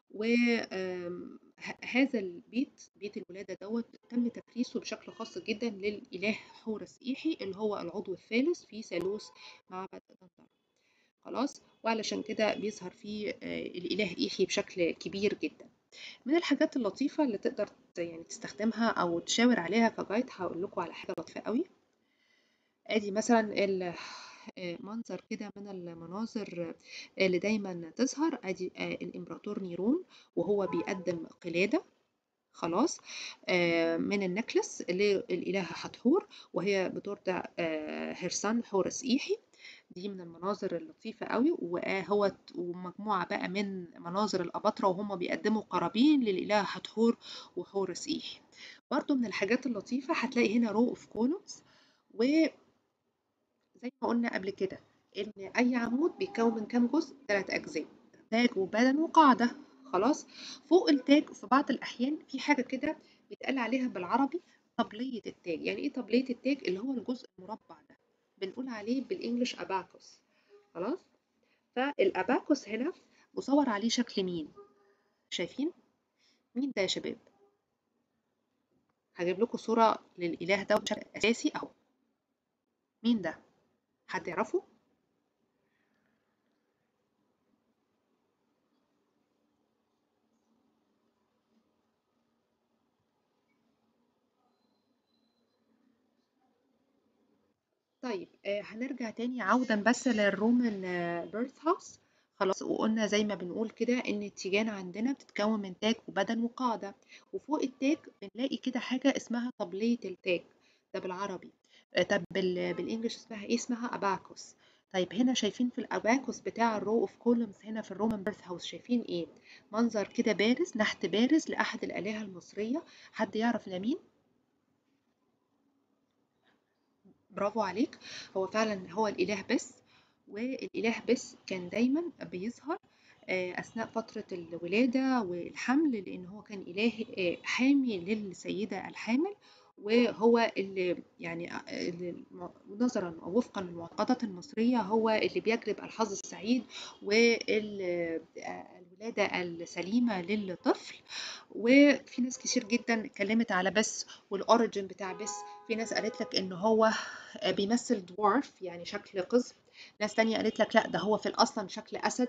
وهذا البيت بيت الولادة دوت تم تكريسه بشكل خاص جدا للإله حورس إيحي اللي هو العضو الثالث في ثالوث معبد دندرة خلاص وعلشان كده بيظهر فيه الإله إيحي بشكل كبير جدا من الحاجات اللطيفة اللي تقدر يعني تستخدمها أو تشاور عليها كجايد هقول لكم على حاجة لطيفة قوي ادي مثلا منظر كده من المناظر اللي دايما تظهر ادي الامبراطور نيرون وهو بيقدم قلادة خلاص من النكلس للإله حتحور وهي بترضع هرسان حورس إيحي دي من المناظر اللطيفة قوي وهو ومجموعة بقى من مناظر الأباطرة وهم بيقدموا قرابين للإله حتحور وحورس إيحي برضو من الحاجات اللطيفة هتلاقي هنا رو اوف كولومز وزي ما قلنا قبل كده إن أي عمود بيتكون من كام جزء؟ ثلاث أجزاء تاج وبدن وقاعدة خلاص فوق التاج في بعض الأحيان في حاجة كده بيتقال عليها بالعربي طبلية التاج يعني إيه طبلية التاج اللي هو الجزء المربع ده بنقول عليه بالإنجلش أباكوس خلاص فالأباكوس هنا مصور عليه شكل مين شايفين مين ده يا شباب هجيب لكم صورة للإله ده بشكل أساسي أهو مين ده حد يعرفه طيب آه، هنرجع تاني عودا بس للرومان بيرث هاوس خلاص وقلنا زي ما بنقول كده ان التيجان عندنا بتتكون من تاج وبدن وقاعدة وفوق التاج بنلاقي كده حاجة اسمها طبلية التاج ده بالعربي آه، طب بال- بالانجلش اسمها ايه اسمها اباكوس طيب هنا شايفين في الاباكوس بتاع الرو اوف كولومز هنا في الرومان بيرث هاوس شايفين ايه منظر كده بارز نحت بارز لاحد الالهة المصرية حد يعرف ده مين برافو عليك هو فعلا هو الإله بس والإله بس كان دايما بيظهر آه، أثناء فترة الولادة والحمل لأن هو كان إله آه، حامي للسيدة الحامل وهو اللي يعني آه، اللي م- نظرا ووفقا للمعتقدات المصرية هو اللي بيجلب الحظ السعيد والولادة السليمة للطفل وفي ناس كتير جدا اتكلمت على بس والاوريجين بتاع بس في ناس قالت لك ان هو بيمثل دورف يعني شكل قزم ناس تانية قالت لك لا ده هو في الأصل شكل أسد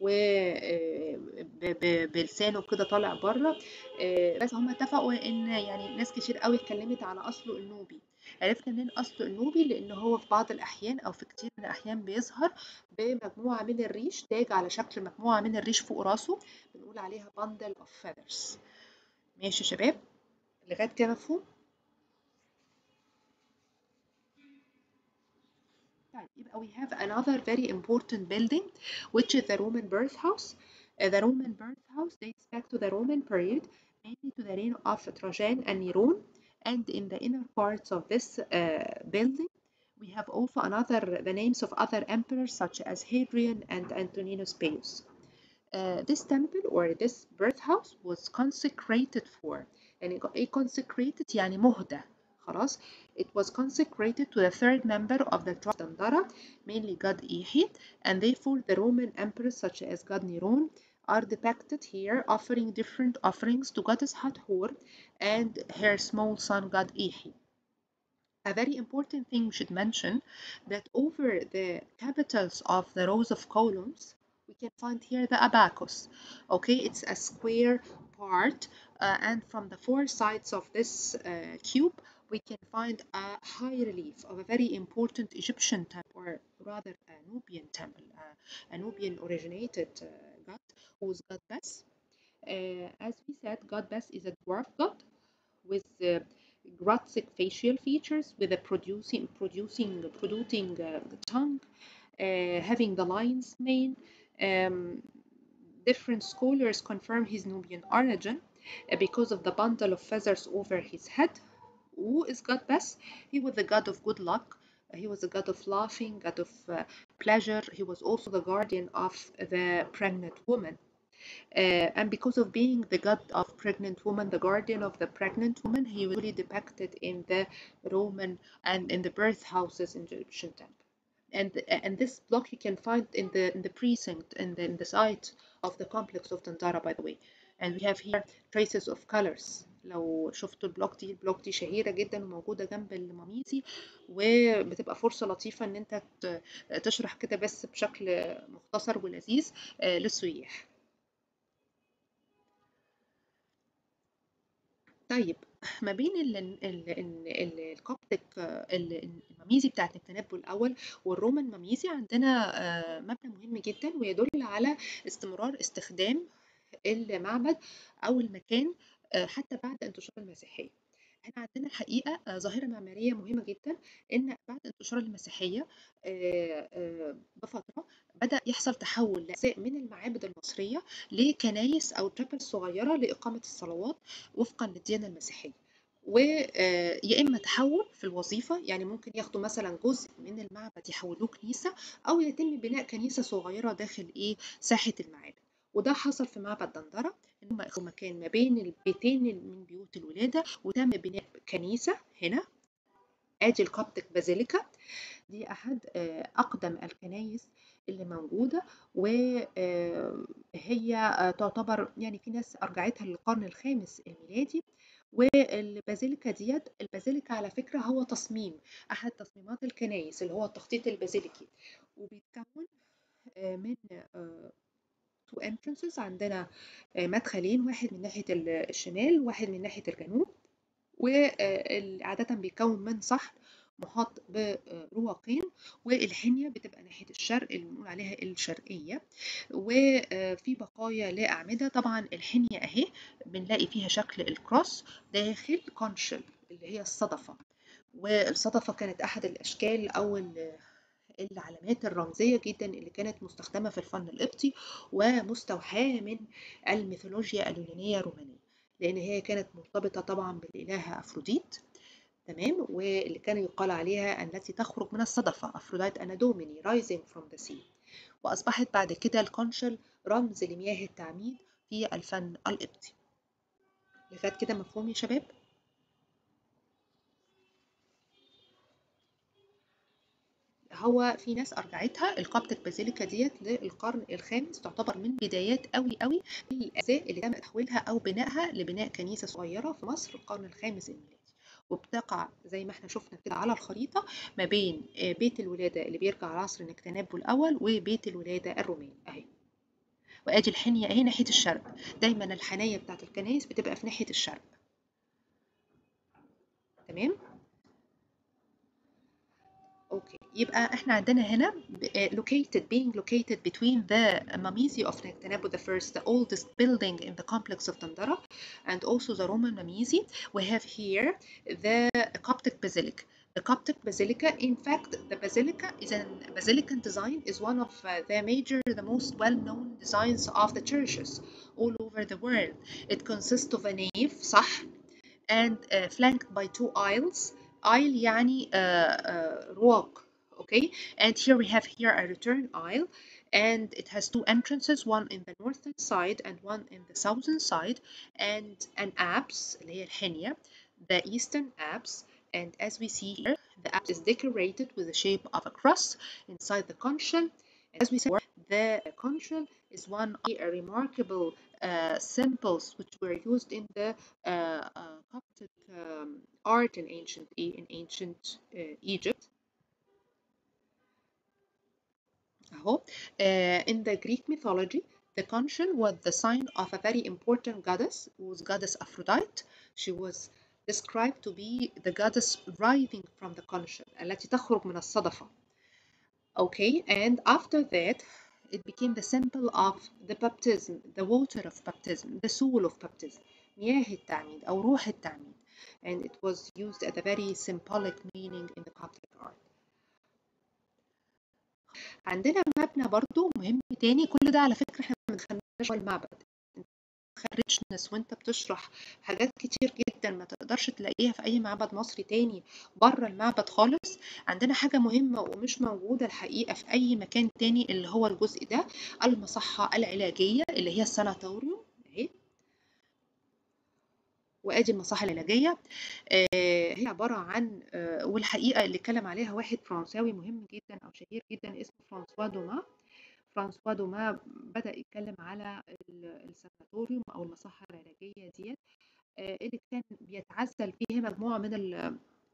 وبلسانه كده طالع بره بس هم اتفقوا إن يعني ناس كتير قوي اتكلمت على أصله النوبي عرفنا منين أصله النوبي لأن هو في بعض الأحيان أو في كتير من الأحيان بيظهر بمجموعة من الريش تاج على شكل مجموعة من الريش فوق راسه بنقول عليها bundle of feathers ماشي يا شباب لغاية كده مفهوم؟ طيب يبقى we have another very important building which is the Roman birth house. Uh, the Roman birth house dates back to the Roman period, mainly to the reign of Trajan and Neron. And in the inner parts of this uh, building, we have also another the names of other emperors such as Hadrian and Antoninus Pius. Uh, this temple or this birth house was consecrated for يعني ايه consecrated يعني مهدى خلاص it was consecrated to the third member of the tribe Dandara mainly god Ihi and therefore the Roman emperors such as god Neron are depicted here offering different offerings to goddess Hathor and her small son god Ihi a very important thing we should mention that over the capitals of the rows of columns we can find here the abacus okay it's a square part uh, and from the four sides of this uh, cube we can find a high relief of a very important Egyptian temple or rather a Nubian temple uh, a Nubian originated uh, god who's god Bes uh, as we said god Bes is a dwarf god with uh, grotesque facial features with a producing producing producing uh, tongue uh, having the lion's mane um, different scholars confirm his Nubian origin uh, because of the bundle of feathers over his head who is God Bes? He was the god of good luck. He was the god of laughing, god of uh, pleasure. He was also the guardian of the pregnant woman. Uh, and because of being the god of pregnant woman, the guardian of the pregnant woman, he was really depicted in the Roman and in the birth houses in the Egyptian temple. And, and this block you can find in the in the precinct and in, in the site of the complex of Tantara, by the way. And we have here traces of colors. لو شفتوا البلوك دي البلوك دي شهيرة جدا وموجودة جنب المميزي وبتبقى فرصة لطيفة ان انت تشرح كده بس بشكل مختصر ولذيذ للسياح طيب ما بين ال ال ال الكوبتك المميزي بتاعت نكتنبو الأول والرومان مميزي عندنا مبنى مهم جدا ويدل على استمرار استخدام المعبد أو المكان حتى بعد انتشار المسيحية احنا عندنا الحقيقة آه، ظاهرة معمارية مهمة جدا إن بعد انتشار المسيحية آه، آه، بفترة بدأ يحصل تحول لأجزاء من المعابد المصرية لكنايس أو تشابل صغيرة لإقامة الصلوات وفقا للديانة المسيحية ويا إما تحول في الوظيفة يعني ممكن ياخدوا مثلا جزء من المعبد يحولوه كنيسة أو يتم بناء كنيسة صغيرة داخل إيه ساحة المعابد وده حصل في معبد دندرة إن هم أخذوا مكان ما بين البيتين من بيوت الولادة وتم بناء كنيسة هنا ادي الكوبتك بازيليكا دي احد آه، اقدم الكنايس اللي موجودة وهي تعتبر يعني في ناس أرجعتها للقرن الخامس الميلادي والبازيليكا ديت البازيليكا على فكرة هو تصميم أحد تصميمات الكنايس اللي هو التخطيط البازيليكي وبيتكون آه، من تو entrances عندنا آه، مدخلين واحد من ناحية الشمال وواحد من ناحية الجنوب وعادة بيكون من صحن محاط برواقين والحنية بتبقى ناحية الشرق اللي بنقول عليها الشرقية وفي بقايا لأعمدة طبعا الحنية أهي بنلاقي فيها شكل الكروس داخل كونشل اللي هي الصدفة والصدفة كانت أحد الأشكال أو العلامات الرمزية جدا اللي كانت مستخدمة في الفن القبطي ومستوحاة من الميثولوجيا اليونانية الرومانية لأن هي كانت مرتبطة طبعا بالإلهة أفروديت تمام واللي كان يقال عليها التي تخرج من الصدفة أفروديت أنادوميني رايزنج فروم ذا سي وأصبحت بعد كده الكونشل رمز لمياه التعميد في الفن القبطي لغاية كده مفهوم يا شباب؟ هو في ناس ارجعتها الكابتك بازيليكا ديت للقرن الخامس تعتبر من بدايات قوي قوي الاجزاء اللي تم تحويلها او بنائها لبناء كنيسه صغيره في مصر القرن الخامس الميلادي وبتقع زي ما احنا شفنا كده على الخريطة ما بين آه، بيت الولادة اللي بيرجع لعصر نكتنابو الأول وبيت الولادة الروماني أهي وادي الحنية اهي ناحية الشرق دايما الحناية بتاعت الكنائس بتبقى في ناحية الشرق تمام اوكي يبقى احنا عندنا هنا located being located between the Mamisi of Nectanebo the first the oldest building in the complex of Tandara and also the Roman Mamisi we have here the Coptic Basilica the Coptic Basilica in fact the Basilica is a basilican design is one of uh, the major the most well-known designs of the churches all over the world it consists of a nave صح and uh, flanked by two aisles aisle يعني uh, رواق okay and here we have here a return aisle and it has two entrances one in the northern side and one in the southern side and an apse اللي هي الحنية the eastern apse and as we see here the apse is decorated with the shape of a cross inside the conchal as we said the conchal is one of the remarkable uh, symbols which were used in the uh, uh, Coptic um, art in ancient in ancient Egypt. أهو in the Greek mythology the conchal was the sign of a very important goddess who was goddess Aphrodite. She was described to be the goddess rising from the conchal التي تخرج من الصدفة. Okay, and after that it became the symbol of the baptism, the water of baptism, the soul of baptism, مياه التعميد أو روح التعميد. And it was used as a very symbolic meaning in the Coptic art. عندنا مبنى برضو مهم تاني كل ده على فكرة احنا ما دخلناش المعبد richness وانت بتشرح حاجات كتير جدا ما تقدرش تلاقيها في اي معبد مصري تاني بره المعبد خالص عندنا حاجة مهمة ومش موجودة الحقيقة في اي مكان تاني اللي هو الجزء ده المصحة العلاجية اللي هي الساناتوريوم اهي وادي المصحة العلاجية آه هي عبارة عن آه والحقيقة اللي اتكلم عليها واحد فرنساوي مهم جدا او شهير جدا اسمه فرانسوا دوما فرانسوا دوما بدأ يتكلم على الساناتوريوم أو المصحة العلاجية ديت اللي كان بيتعزل فيها مجموعة من ال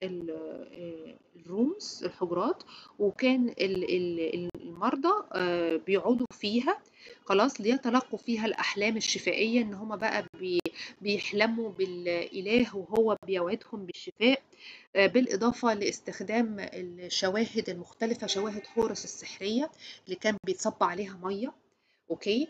الرومز الحجرات وكان المرضى بيقعدوا فيها خلاص ليتلقوا فيها الأحلام الشفائية إن هما بقى بيحلموا بالإله وهو بيوعدهم بالشفاء بالإضافة لاستخدام الشواهد المختلفة شواهد حورس السحرية اللي كان بيتصب عليها مية أوكي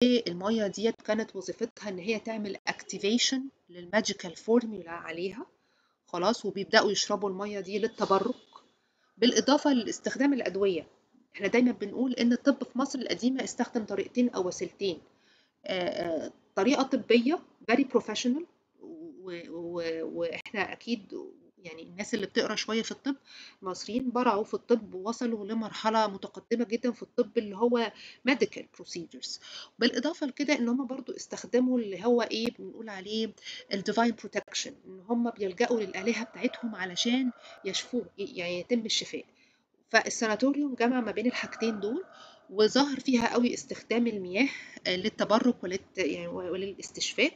والمية ديت كانت وظيفتها إن هي تعمل اكتيفيشن للماجيكال فورمولا عليها خلاص وبيبدأوا يشربوا المية دي للتبرك بالإضافة لاستخدام الأدوية احنا دايما بنقول ان الطب في مصر القديمة استخدم طريقتين او وسيلتين آه، آه، طريقة طبية very professional و- و- واحنا اكيد يعني الناس اللي بتقرا شويه في الطب المصريين برعوا في الطب ووصلوا لمرحله متقدمه جدا في الطب اللي هو medical procedures بالاضافه لكده ان هم برضو استخدموا اللي هو ايه بنقول عليه الديفاين بروتكشن ان هم بيلجأوا للآلهة بتاعتهم علشان يشفوه يعني يتم الشفاء فالساناتوريوم جمع ما بين الحاجتين دول وظهر فيها قوي استخدام المياه للتبرك وللت... يعني وللاستشفاء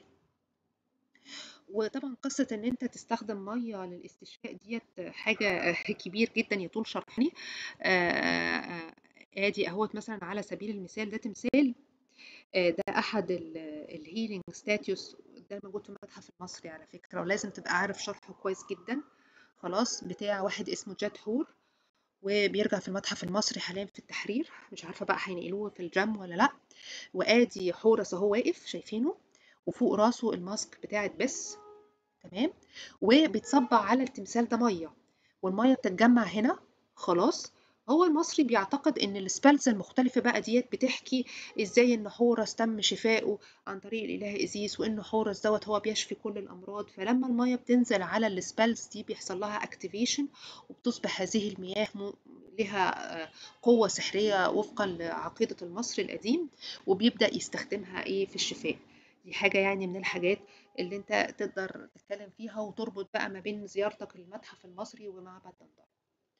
وطبعا قصة إن أنت تستخدم مية للاستشفاء ديت حاجة كبير جدا يطول شرحني آه، آدي أهوت مثلا على سبيل المثال ده تمثال آه، ده أحد الهيلينج ستاتيوس ده موجود في المتحف المصري على فكرة ولازم تبقى عارف شرحه كويس جدا خلاص بتاع واحد اسمه جاد هور وبيرجع في المتحف المصري حاليا في التحرير مش عارفة بقى هينقلوه في الجم ولا لأ وآدي حورس أهو واقف شايفينه وفوق راسه الماسك بتاعت بس تمام وبيتصب على التمثال ده ميه والميه بتتجمع هنا خلاص هو المصري بيعتقد ان السبيلز المختلفة بقى ديت بتحكي ازاي ان حورس تم شفائه عن طريق الاله ازيس وان حورس دوت هو بيشفي كل الامراض فلما المية بتنزل على السبيلز دي بيحصل لها اكتيفيشن وبتصبح هذه المياه م- لها آه، قوة سحرية وفقا لعقيدة المصري القديم وبيبدأ يستخدمها ايه في الشفاء دي حاجة يعني من الحاجات اللي انت تقدر تتكلم فيها وتربط بقى ما بين زيارتك للمتحف المصري ومعبد دندرة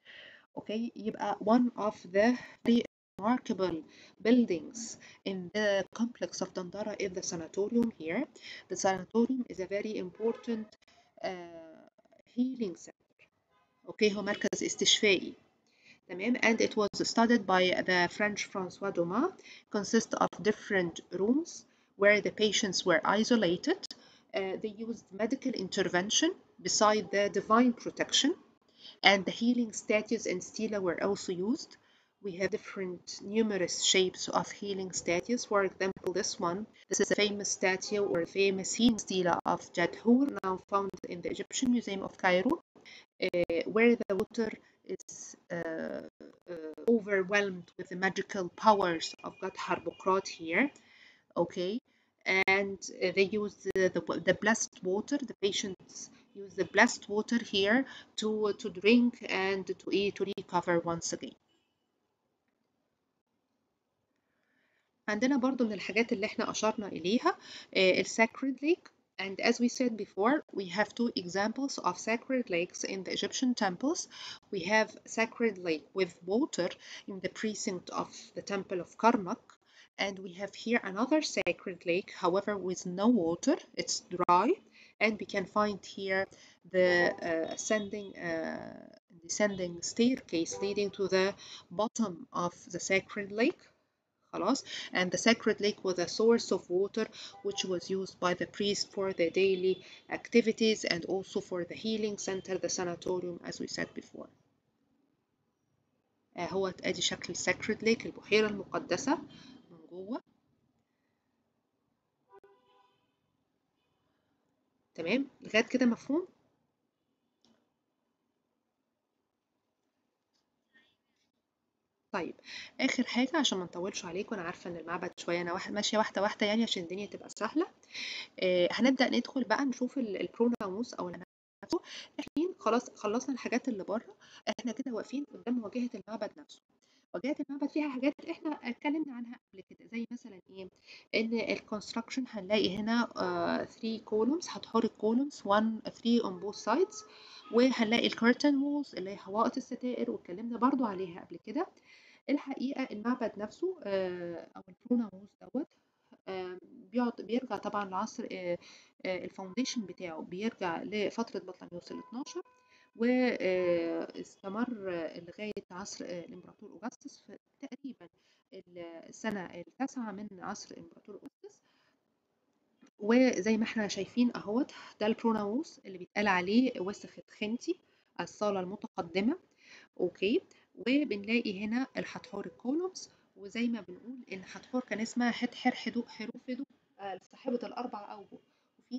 اوكي يبقى one of the very remarkable buildings in the complex of Dandara is the sanatorium here. The sanatorium is a very important uh, healing center. اوكي هو مركز استشفائي تمام and it was studied by the French François Dumas consists of different rooms where the patients were isolated uh, they used medical intervention beside the divine protection and the healing statues and stela were also used we have different numerous shapes of healing statues for example this one this is a famous statue or famous healing stela of Jadhur now found in the Egyptian Museum of Cairo uh, where the water is uh, uh, overwhelmed with the magical powers of God Harbukrat here. Okay, and uh, they use the, the, the blessed water. The patients use the blessed water here to to drink and to eat to recover once again. عندنا برضو من الحاجات اللي احنا أشرنا إليها ال sacred lake and as we said before we have two examples of sacred lakes in the Egyptian temples we have sacred lake with water in the precinct of the temple of Karnak and we have here another sacred lake however with no water it's dry and we can find here the uh, ascending uh, descending staircase leading to the bottom of the sacred lake خلاص and the sacred lake was a source of water which was used by the priest for their daily activities and also for the healing center the sanatorium as we said before آه هو ادي شكل sacred lake البحيرة المقدسة من جوه تمام لغاية كده مفهوم طيب اخر حاجه عشان ما نطولش عليكم انا عارفه ان المعبد شويه انا واحد ماشيه واحده واحده يعني عشان الدنيا تبقى سهله آه هنبدا ندخل بقى نشوف البروناموس او نفسه احنا خلاص خلصنا الحاجات اللي بره احنا كده واقفين قدام واجهه المعبد نفسه واجهه المعبد فيها حاجات احنا اتكلمنا عنها قبل كده زي مثلا ايه ان الكونستراكشن هنلاقي هنا 3 كولومز هتحط الكولومز 1 3 on both sides وهنلاقي الكرتن وولز اللي هي حوائط الستائر واتكلمنا برضو عليها قبل كده الحقيقة المعبد نفسه أو البروناموس دوت بيرجع طبعا لعصر الفاونديشن بتاعه بيرجع لفترة بطليموس ال 12 واستمر لغاية عصر الإمبراطور أوغسطس في تقريبا السنة التاسعة من عصر الإمبراطور أوغسطس وزي ما احنا شايفين اهوت ده البروناموس اللي بيتقال عليه وسخة خنتي الصالة المتقدمة اوكي وبنلاقي هنا الحتحور الكولومز وزي ما بنقول ان حتحور كان اسمها حتحر حدو حروف هدو صاحبة الاربع اوجه وفي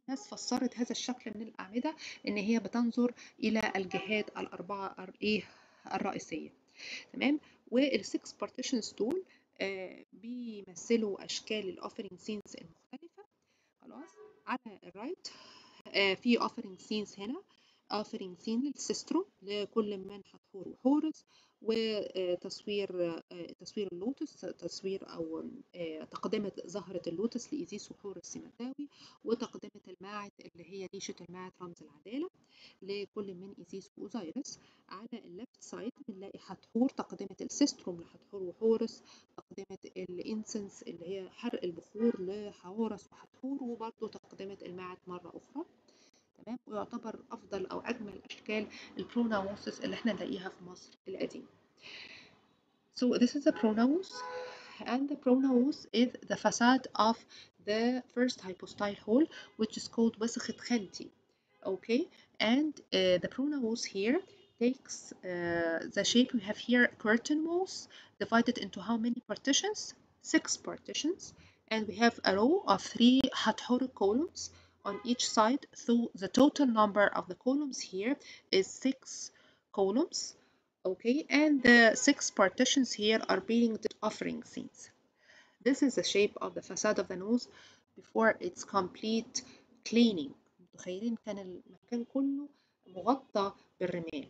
الناس فسرت هذا الشكل من الأعمدة إن هي بتنظر إلى الجهات الأربعة إيه الرئيسية تمام والسكس بارتيشنز دول آه بيمثلوا أشكال الأوفرينج سينز المختلفة خلاص على الرايت آه في اوفرنج سينز هنا اوفرنج سين للسيسترو لكل من حتحور وحورس وتصوير تصوير اللوتس تصوير او تقدمه زهره اللوتس لايزيس وحور السمكاوي وتقدمه الماعد اللي هي ريشه الماعد رمز العداله لكل من ايزيس واوزيرس على الليفت سايد بنلاقي حتحور تقدمه السيستروم لحتحور وحورس تقدمه الانسنس اللي هي حرق البخور لحورس وحتحور وبرضه تقدمه الماعد مره اخرى تمام ويعتبر افضل او اجمل اشكال البروناوسس اللي احنا نلاقيها في مصر القديمه so this is the pronaos and the pronaos is the facade of the first hypostyle hole which is called وسخة خانتي okay and uh, the pronaos here takes uh, the shape we have here curtain walls divided into how many partitions six partitions and we have a row of three Hathoric columns on each side so the total number of the columns here is six columns okay and the six partitions here are being the offering scenes this is the shape of the facade of the nose before its complete cleaning متخيلين كان المكان كله مغطى بالرمال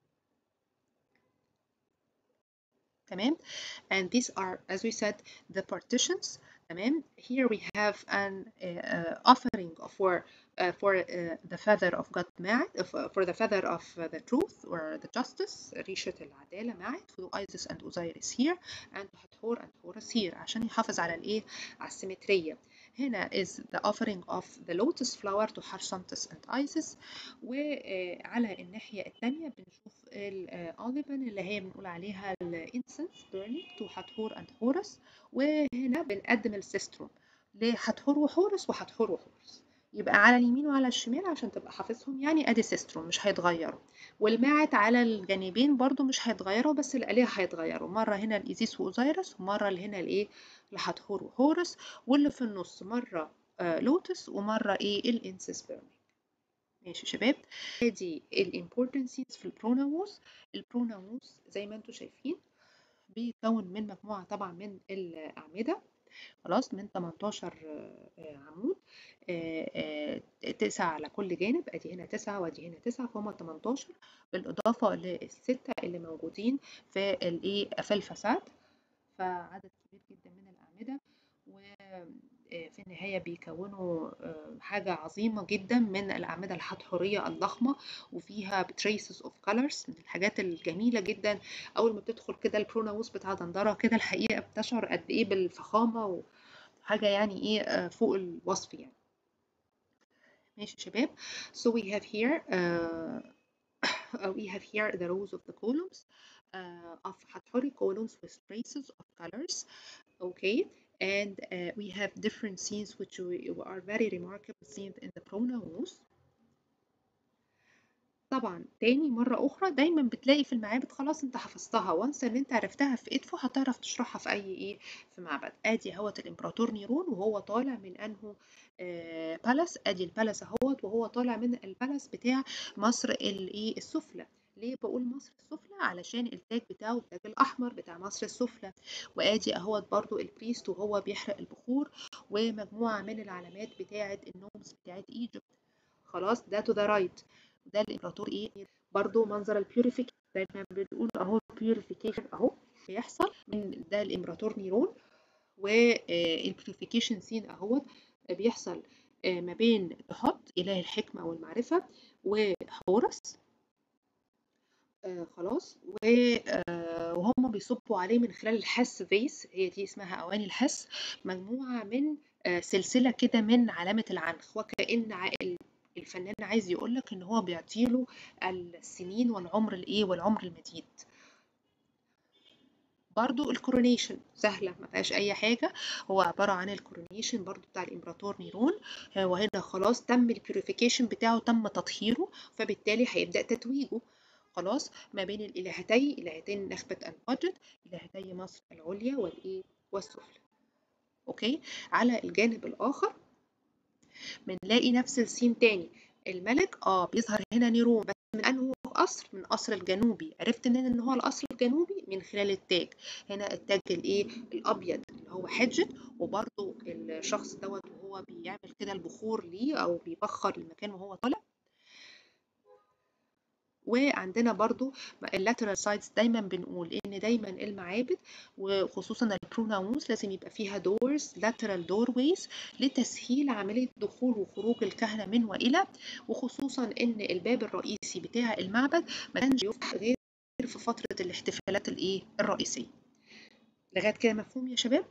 تمام and these are as we said the partitions تمام here we have an uh, offering for uh, for uh, the feather of God معد for the feather of the truth or the justice ريشة العدالة معد for Isis and Osiris here and Hathor and Horus here عشان يحافظ على الايه على السيمترية هنا is the offering of the lotus flower to Harsantis and Isis وعلى الناحية الثانية بنشوف الأوليفن اللي هي بنقول عليها الانسنس burning to حتحور and Horus وهنا بنقدم السيستروم لحتحور وحورس وحتحور وحورس يبقى على اليمين وعلى الشمال عشان تبقى حافظهم يعني ادي سيستروم مش هيتغيروا والماعت على الجانبين برضو مش هيتغيروا بس الآلهة هيتغيروا مرة هنا الإيزيس وأوزيرس ومرة اللي هنا الإيه لحتحور وهورس واللي في النص مرة آه لوتس ومرة إيه الإنسس بيرنينج ماشي شباب ادي الامبورتنسيز في البروناوس البروناوس زي ما انتم شايفين بيكون من مجموعة طبعا من الأعمدة خلاص من 18 عمود تسعة على كل جانب ادي هنا تسعة وادي هنا تسعة فهم 18 بالاضافة للستة اللي موجودين في الايه في الفساد فعدد كبير جدا من الاعمدة وفي النهاية بيكونوا حاجة عظيمة جدا من الأعمدة الحتحورية الضخمة وفيها traces of colors من الحاجات الجميلة جدا أول ما بتدخل كده البروناوس بتاع دندرة كده الحقيقة بتشعر قد إيه بالفخامة وحاجة يعني إيه فوق الوصف يعني ماشي شباب so we have here uh, we have here the rows of the columns uh, of Hathori columns with traces of colors okay and uh, we have different scenes which we, are very remarkable scenes in the pronouns طبعا تاني مرة أخرى دايما بتلاقي في المعابد خلاص انت حفظتها وانس ان انت عرفتها في ادفو هتعرف تشرحها في اي ايه في معبد ادي اهوت الامبراطور نيرون وهو طالع من انه آه بالاس ادي البالاس اهوت وهو طالع من البالاس بتاع مصر الايه السفلى ليه بقول مصر السفلى علشان التاج بتاعه التاج الاحمر بتاع مصر السفلى وادي اهوت برضو البريست وهو بيحرق البخور ومجموعه من العلامات بتاعه النومز بتاعه ايجيبت خلاص ده تو ذا رايت ده الامبراطور ايه برضو منظر البيوريفيكيشن دايما بنقول اهو البيوريفيكيشن اهو بيحصل من ده الامبراطور نيرون والبيوريفيكيشن سين اهوت بيحصل ما بين تحط اله الحكمه والمعرفه وحورس آه خلاص آه وهم بيصبوا عليه من خلال الحس فيس هي دي اسمها اواني الحس مجموعه من آه سلسله كده من علامه العنخ وكأن الفنان عايز يقول لك ان هو بيعطيله السنين والعمر الايه والعمر المديد برضو الكورونيشن سهلة ما فيهاش أي حاجة هو عبارة عن الكورونيشن برضو بتاع الإمبراطور نيرون وهنا خلاص تم البيوريفيكيشن بتاعه تم تطهيره فبالتالي هيبدأ تتويجه خلاص ما بين الإلهتين إلهتين نخبة أنبادجت إلهتي مصر العليا والإيه والسفلى أوكي على الجانب الآخر بنلاقي نفس السين تاني الملك اه بيظهر هنا نيرون بس من انه قصر من قصر الجنوبي عرفت منين ان هو القصر الجنوبي من خلال التاج هنا التاج الايه الابيض اللي هو حجت وبرده الشخص دوت وهو بيعمل كده البخور ليه او بيبخر المكان وهو طالع وعندنا برضو اللاترال سايدز دايما بنقول ان دايما المعابد وخصوصا البروناونز لازم يبقى فيها دورز لاترال دورويز لتسهيل عمليه دخول وخروج الكهنه من والى وخصوصا ان الباب الرئيسي بتاع المعبد ما كانش يفتح غير في فتره الاحتفالات الايه الرئيسيه لغايه كده مفهوم يا شباب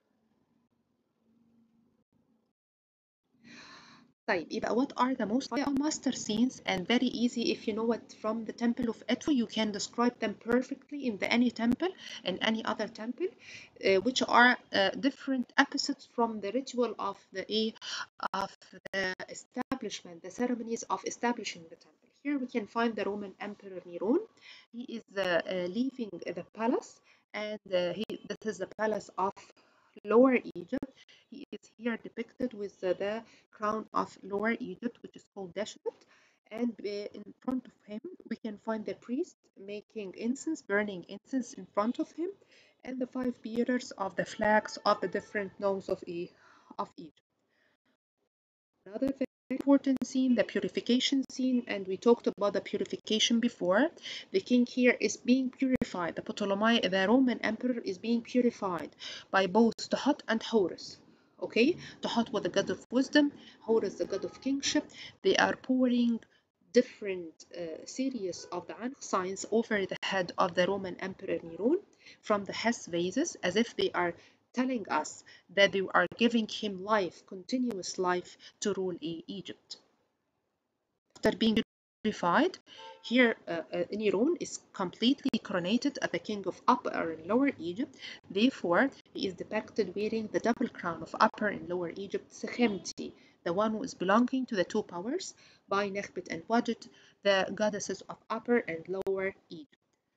طيب يبقى what are the most master scenes and very easy if you know it from the temple of Edfu you can describe them perfectly in the any temple and any other temple uh, which are uh, different episodes from the ritual of the of the establishment the ceremonies of establishing the temple here we can find the Roman Emperor Neron he is uh, leaving the palace and he this is the palace of Lower Egypt he is here depicted with the crown of Lower Egypt, which is called Deshret. And in front of him, we can find the priest making incense, burning incense in front of him, and the five bearers of the flags of the different nomes of, e of Egypt. Another very important scene, the purification scene, and we talked about the purification before. The king here is being purified. The Ptolemy, the Roman emperor, is being purified by both Tahat and Horus. Okay, Tahat was the god of wisdom, Horus the god of kingship. They are pouring different uh, series of the Ankh signs over the head of the Roman emperor Neron from the Hess vases as if they are telling us that they are giving him life, continuous life to rule Egypt. After being purified, here uh, uh, Neron is completely coronated as the king of Upper and Lower Egypt. Therefore, he is depicted wearing the double crown of Upper and Lower Egypt, Sekhemti, the one who is belonging to the two powers, by Nekhbet and Wadjet, the goddesses of Upper and Lower Egypt.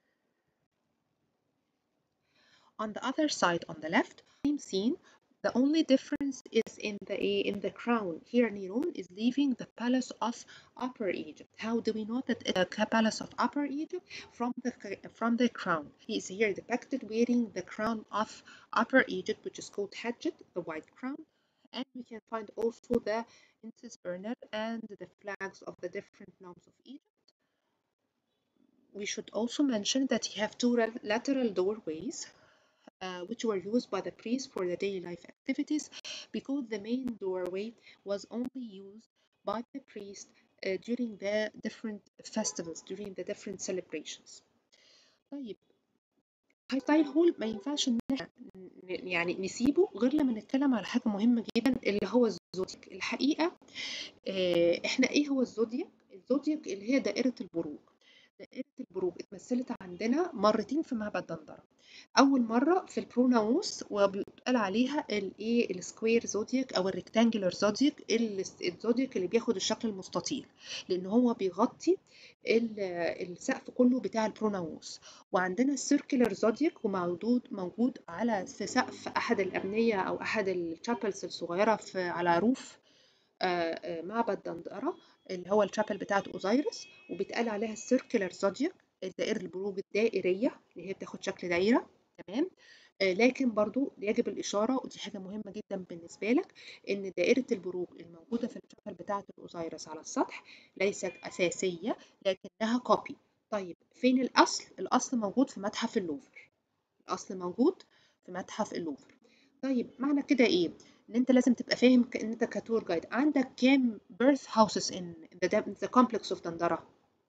On the other side, on the left, same scene. The only difference is in the in the crown. Here, Neron is leaving the palace of Upper Egypt. How do we know that the palace of Upper Egypt from the from the crown? He is here depicted wearing the crown of Upper Egypt, which is called Hajjat, the white crown. And we can find also the incense burner and the flags of the different nomes of Egypt. We should also mention that he have two lateral doorways uh, which were used by the priests for the daily life activities because the main doorway was only used by the priest uh, during the different festivals during the different celebrations طيب هايستايل هول ما ينفعش ان احنا يعني نسيبه غير لما نتكلم على حاجه مهمه جدا اللي هو الزودياك الحقيقه احنا ايه هو الزودياك الزودياك اللي هي دائره البروج دائرة البروج اتمثلت عندنا مرتين في معبد دندرة أول مرة في البروناوس وبيتقال عليها الايه السكوير زودياك أو الريكتانجلر زودياك الزودياك اللي بياخد الشكل المستطيل لأن هو بيغطي السقف كله بتاع البروناوس وعندنا السيركلر زودياك وموجود موجود على في سقف أحد الأبنية أو أحد الشابلز الصغيرة في على روف معبد دندرة اللي هو الشابل بتاعت اوزيرس وبيتقال عليها السيركلر زودياك الدائرة البروج الدائرية اللي هي بتاخد شكل دايرة تمام آه لكن برضو يجب الإشارة ودي حاجة مهمة جدا بالنسبة لك إن دائرة البروج الموجودة في الشابل بتاعت الأوزيرس على السطح ليست أساسية لكنها كوبي طيب فين الأصل؟ الأصل موجود في متحف اللوفر الأصل موجود في متحف اللوفر طيب معنى كده إيه؟ ان انت لازم تبقى فاهم ان انت كتور جايد عندك كام birth houses in the, the complex of دندرة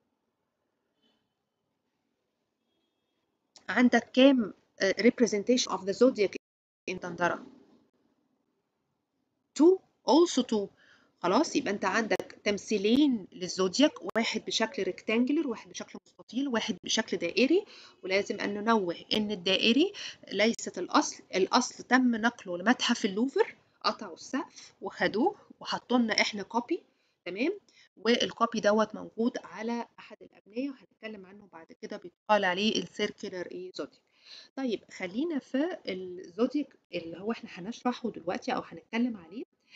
عندك كام uh, representation of the zodiac in دندرة two also two خلاص يبقى انت عندك تمثيلين للزودياك واحد بشكل ريكتانجلر واحد بشكل مستطيل واحد بشكل دائري ولازم ان ننوه ان الدائري ليست الاصل الاصل تم نقله لمتحف اللوفر قطعوا السقف وخدوه وحطوا لنا احنا كوبي تمام والكوبي دوت موجود على احد الابنيه وهنتكلم عنه بعد كده بيتقال عليه السيركلر ايه زودياك طيب خلينا في الزودياك اللي هو احنا هنشرحه دلوقتي او هنتكلم عليه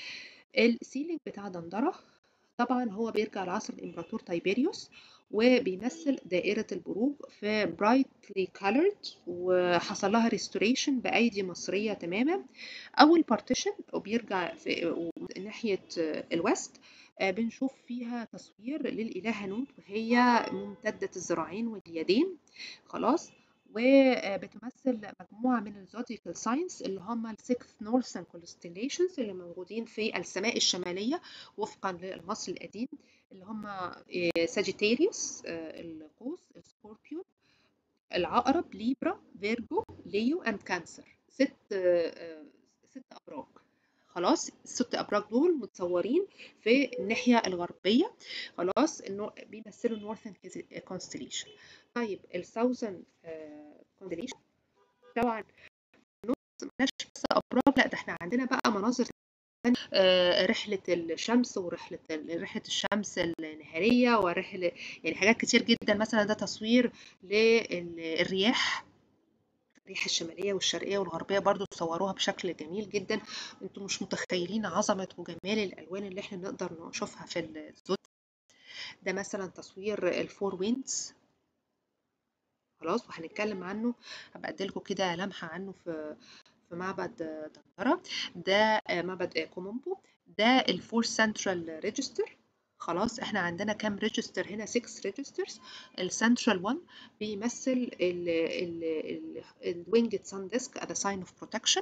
السيلينج بتاع دندرة طبعا هو بيرجع لعصر الامبراطور تايبيريوس وبيمثل دائرة البروج في برايتلي كولرد وحصل لها ريستوريشن بأيدي مصرية تماما أول بارتيشن وبيرجع في ناحية الويست بنشوف فيها تصوير للإله هنوت وهي ممتدة الذراعين واليدين خلاص وبتمثل مجموعة من الزوديكال ساينس اللي هم السكث نورثن كونستليشنز اللي موجودين في السماء الشمالية وفقا للمصري القديم اللي هم ساجيتاريوس القوس السكوربيون العقرب ليبرا فيرجو ليو اند كانسر ست ست ابراج خلاص الست ابراج دول متصورين في الناحيه الغربيه خلاص انه بيمثلوا النورثن كونستليشن طيب الساوثن كونستليشن طبعا مالناش بس ابراج لا ده احنا عندنا بقى مناظر رحلة الشمس ورحلة رحلة الشمس النهارية ورحلة يعني حاجات كتير جدا مثلا ده تصوير للرياح الريح الشمالية والشرقية والغربية برضو صوروها بشكل جميل جدا انتم مش متخيلين عظمة وجمال الألوان اللي احنا نقدر نشوفها في الزود ده مثلا تصوير الفور ويندز خلاص وهنتكلم عنه هبقى اديلكم كده لمحة عنه في في معبد دندرة ده معبد كومومبو ده الفور سنترال ريجستر خلاص احنا عندنا كام ريجستر هنا 6 ريجسترز السنترال 1 بيمثل الوينجد سان ديسك as a sign of protection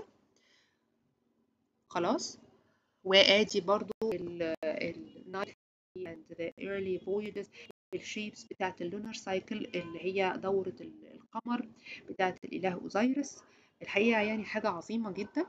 خلاص وادي برضو النايت and the early voyages الشيبس بتاعت اللونر سايكل اللي هي دورة القمر بتاعت الإله أوزيرس الحقيقة يعني حاجة عظيمة جدا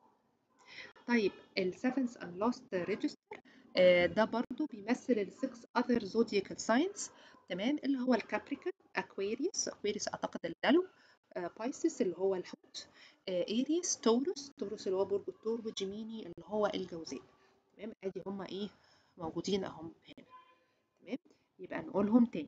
طيب ال Seventh and Lost Register ده برضو بيمثل ال Six Other Zodiacal Signs تمام اللي هو الكابريكان أكواريوس أكواريوس أعتقد الدلو بايسس اللي هو الحوت إيريس توروس توروس اللي هو برج الثور وجيميني اللي هو الجوزاء تمام ادي هما ايه موجودين اهم هنا تمام يبقى نقولهم تاني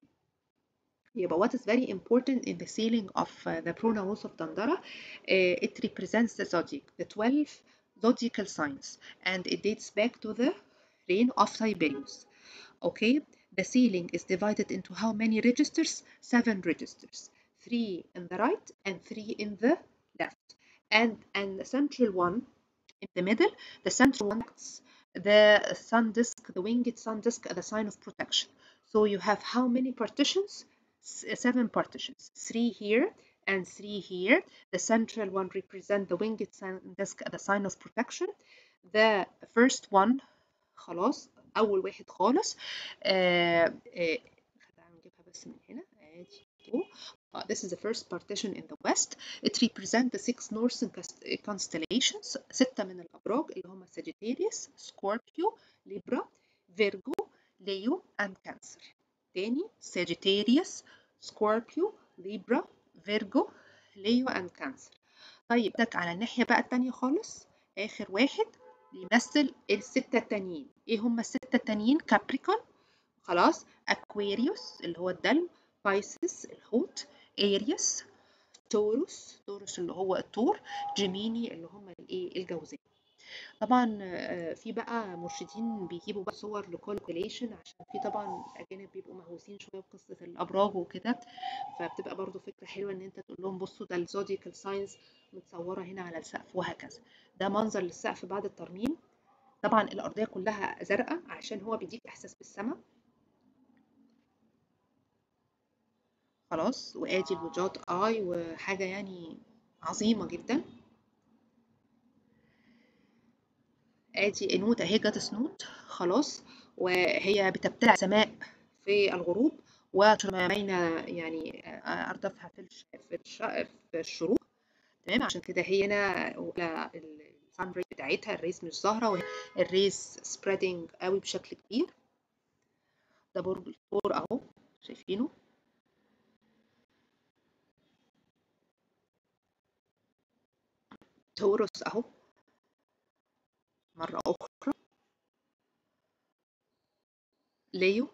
يبقى what is very important in the sealing of uh, the pronouns of Dandara uh, it represents the zodiac the 12 zodiacal signs and it dates back to the reign of Tiberius okay the sealing is divided into how many registers seven registers three in the right and three in the left and and the central one in the middle the central one the sun disk the winged sun disk the sign of protection so you have how many partitions seven partitions three here and three here the central one represent the winged sun disk the sign of protection the first one خلاص اول واحد خالص آه آه نجيبها بس من هنا ادي Uh, this is the first partition in the west. It represents the six northern constellations ستة من الأبراج اللي هم Sagittarius, Scorpio, Libra, Virgo, Leo and Cancer. تاني Sagittarius, Scorpio, Libra, Virgo, Leo and Cancer. طيب ده على الناحية بقى التانية خالص آخر واحد بيمثل الستة التانيين إيه هم الستة التانيين؟ كابريكون خلاص أكواريوس اللي هو الدلو بايسس الحوت اريوس توروس توروس اللي هو الثور جيميني اللي هم الايه الجوزاء طبعا في بقى مرشدين بيجيبوا بقى صور لكالكوليشن عشان في طبعا الاجانب بيبقوا مهووسين شويه بقصه الابراج وكده فبتبقى برضو فكره حلوه ان انت تقول لهم بصوا ده الزوديكال ساينس متصوره هنا على السقف وهكذا ده منظر للسقف بعد الترميم طبعا الارضيه كلها زرقاء عشان هو بيديك احساس بالسماء خلاص وادي الوجات اي وحاجة يعني عظيمة جدا ادي انوت اهي جت سنوت خلاص وهي بتبتلع السماء في الغروب وبين يعني اردافها في الش... في, الش... في الشروق تمام عشان كده هي هنا السان ريز بتاعتها الريز مش ظاهرة والريز سبريدنج قوي بشكل كبير ده برج الثور اهو شايفينه توروس اهو مرة أخرى ليو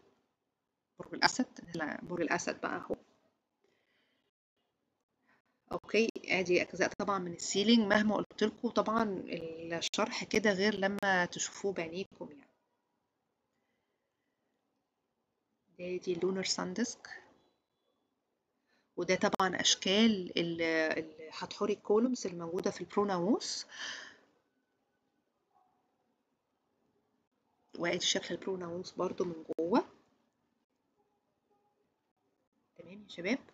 برج الأسد لا برج الأسد بقى أهو أوكي ادي اجزاء طبعا من السيلينج مهما قلت لكم طبعا الشرح كده غير لما تشوفوه بعينيكم يعني ده دي اللونر ساندسك وده طبعا اشكال الحتحوري كولومز الموجوده في البروناوس وادي شكل البروناوس برضو من جوه تمام يا شباب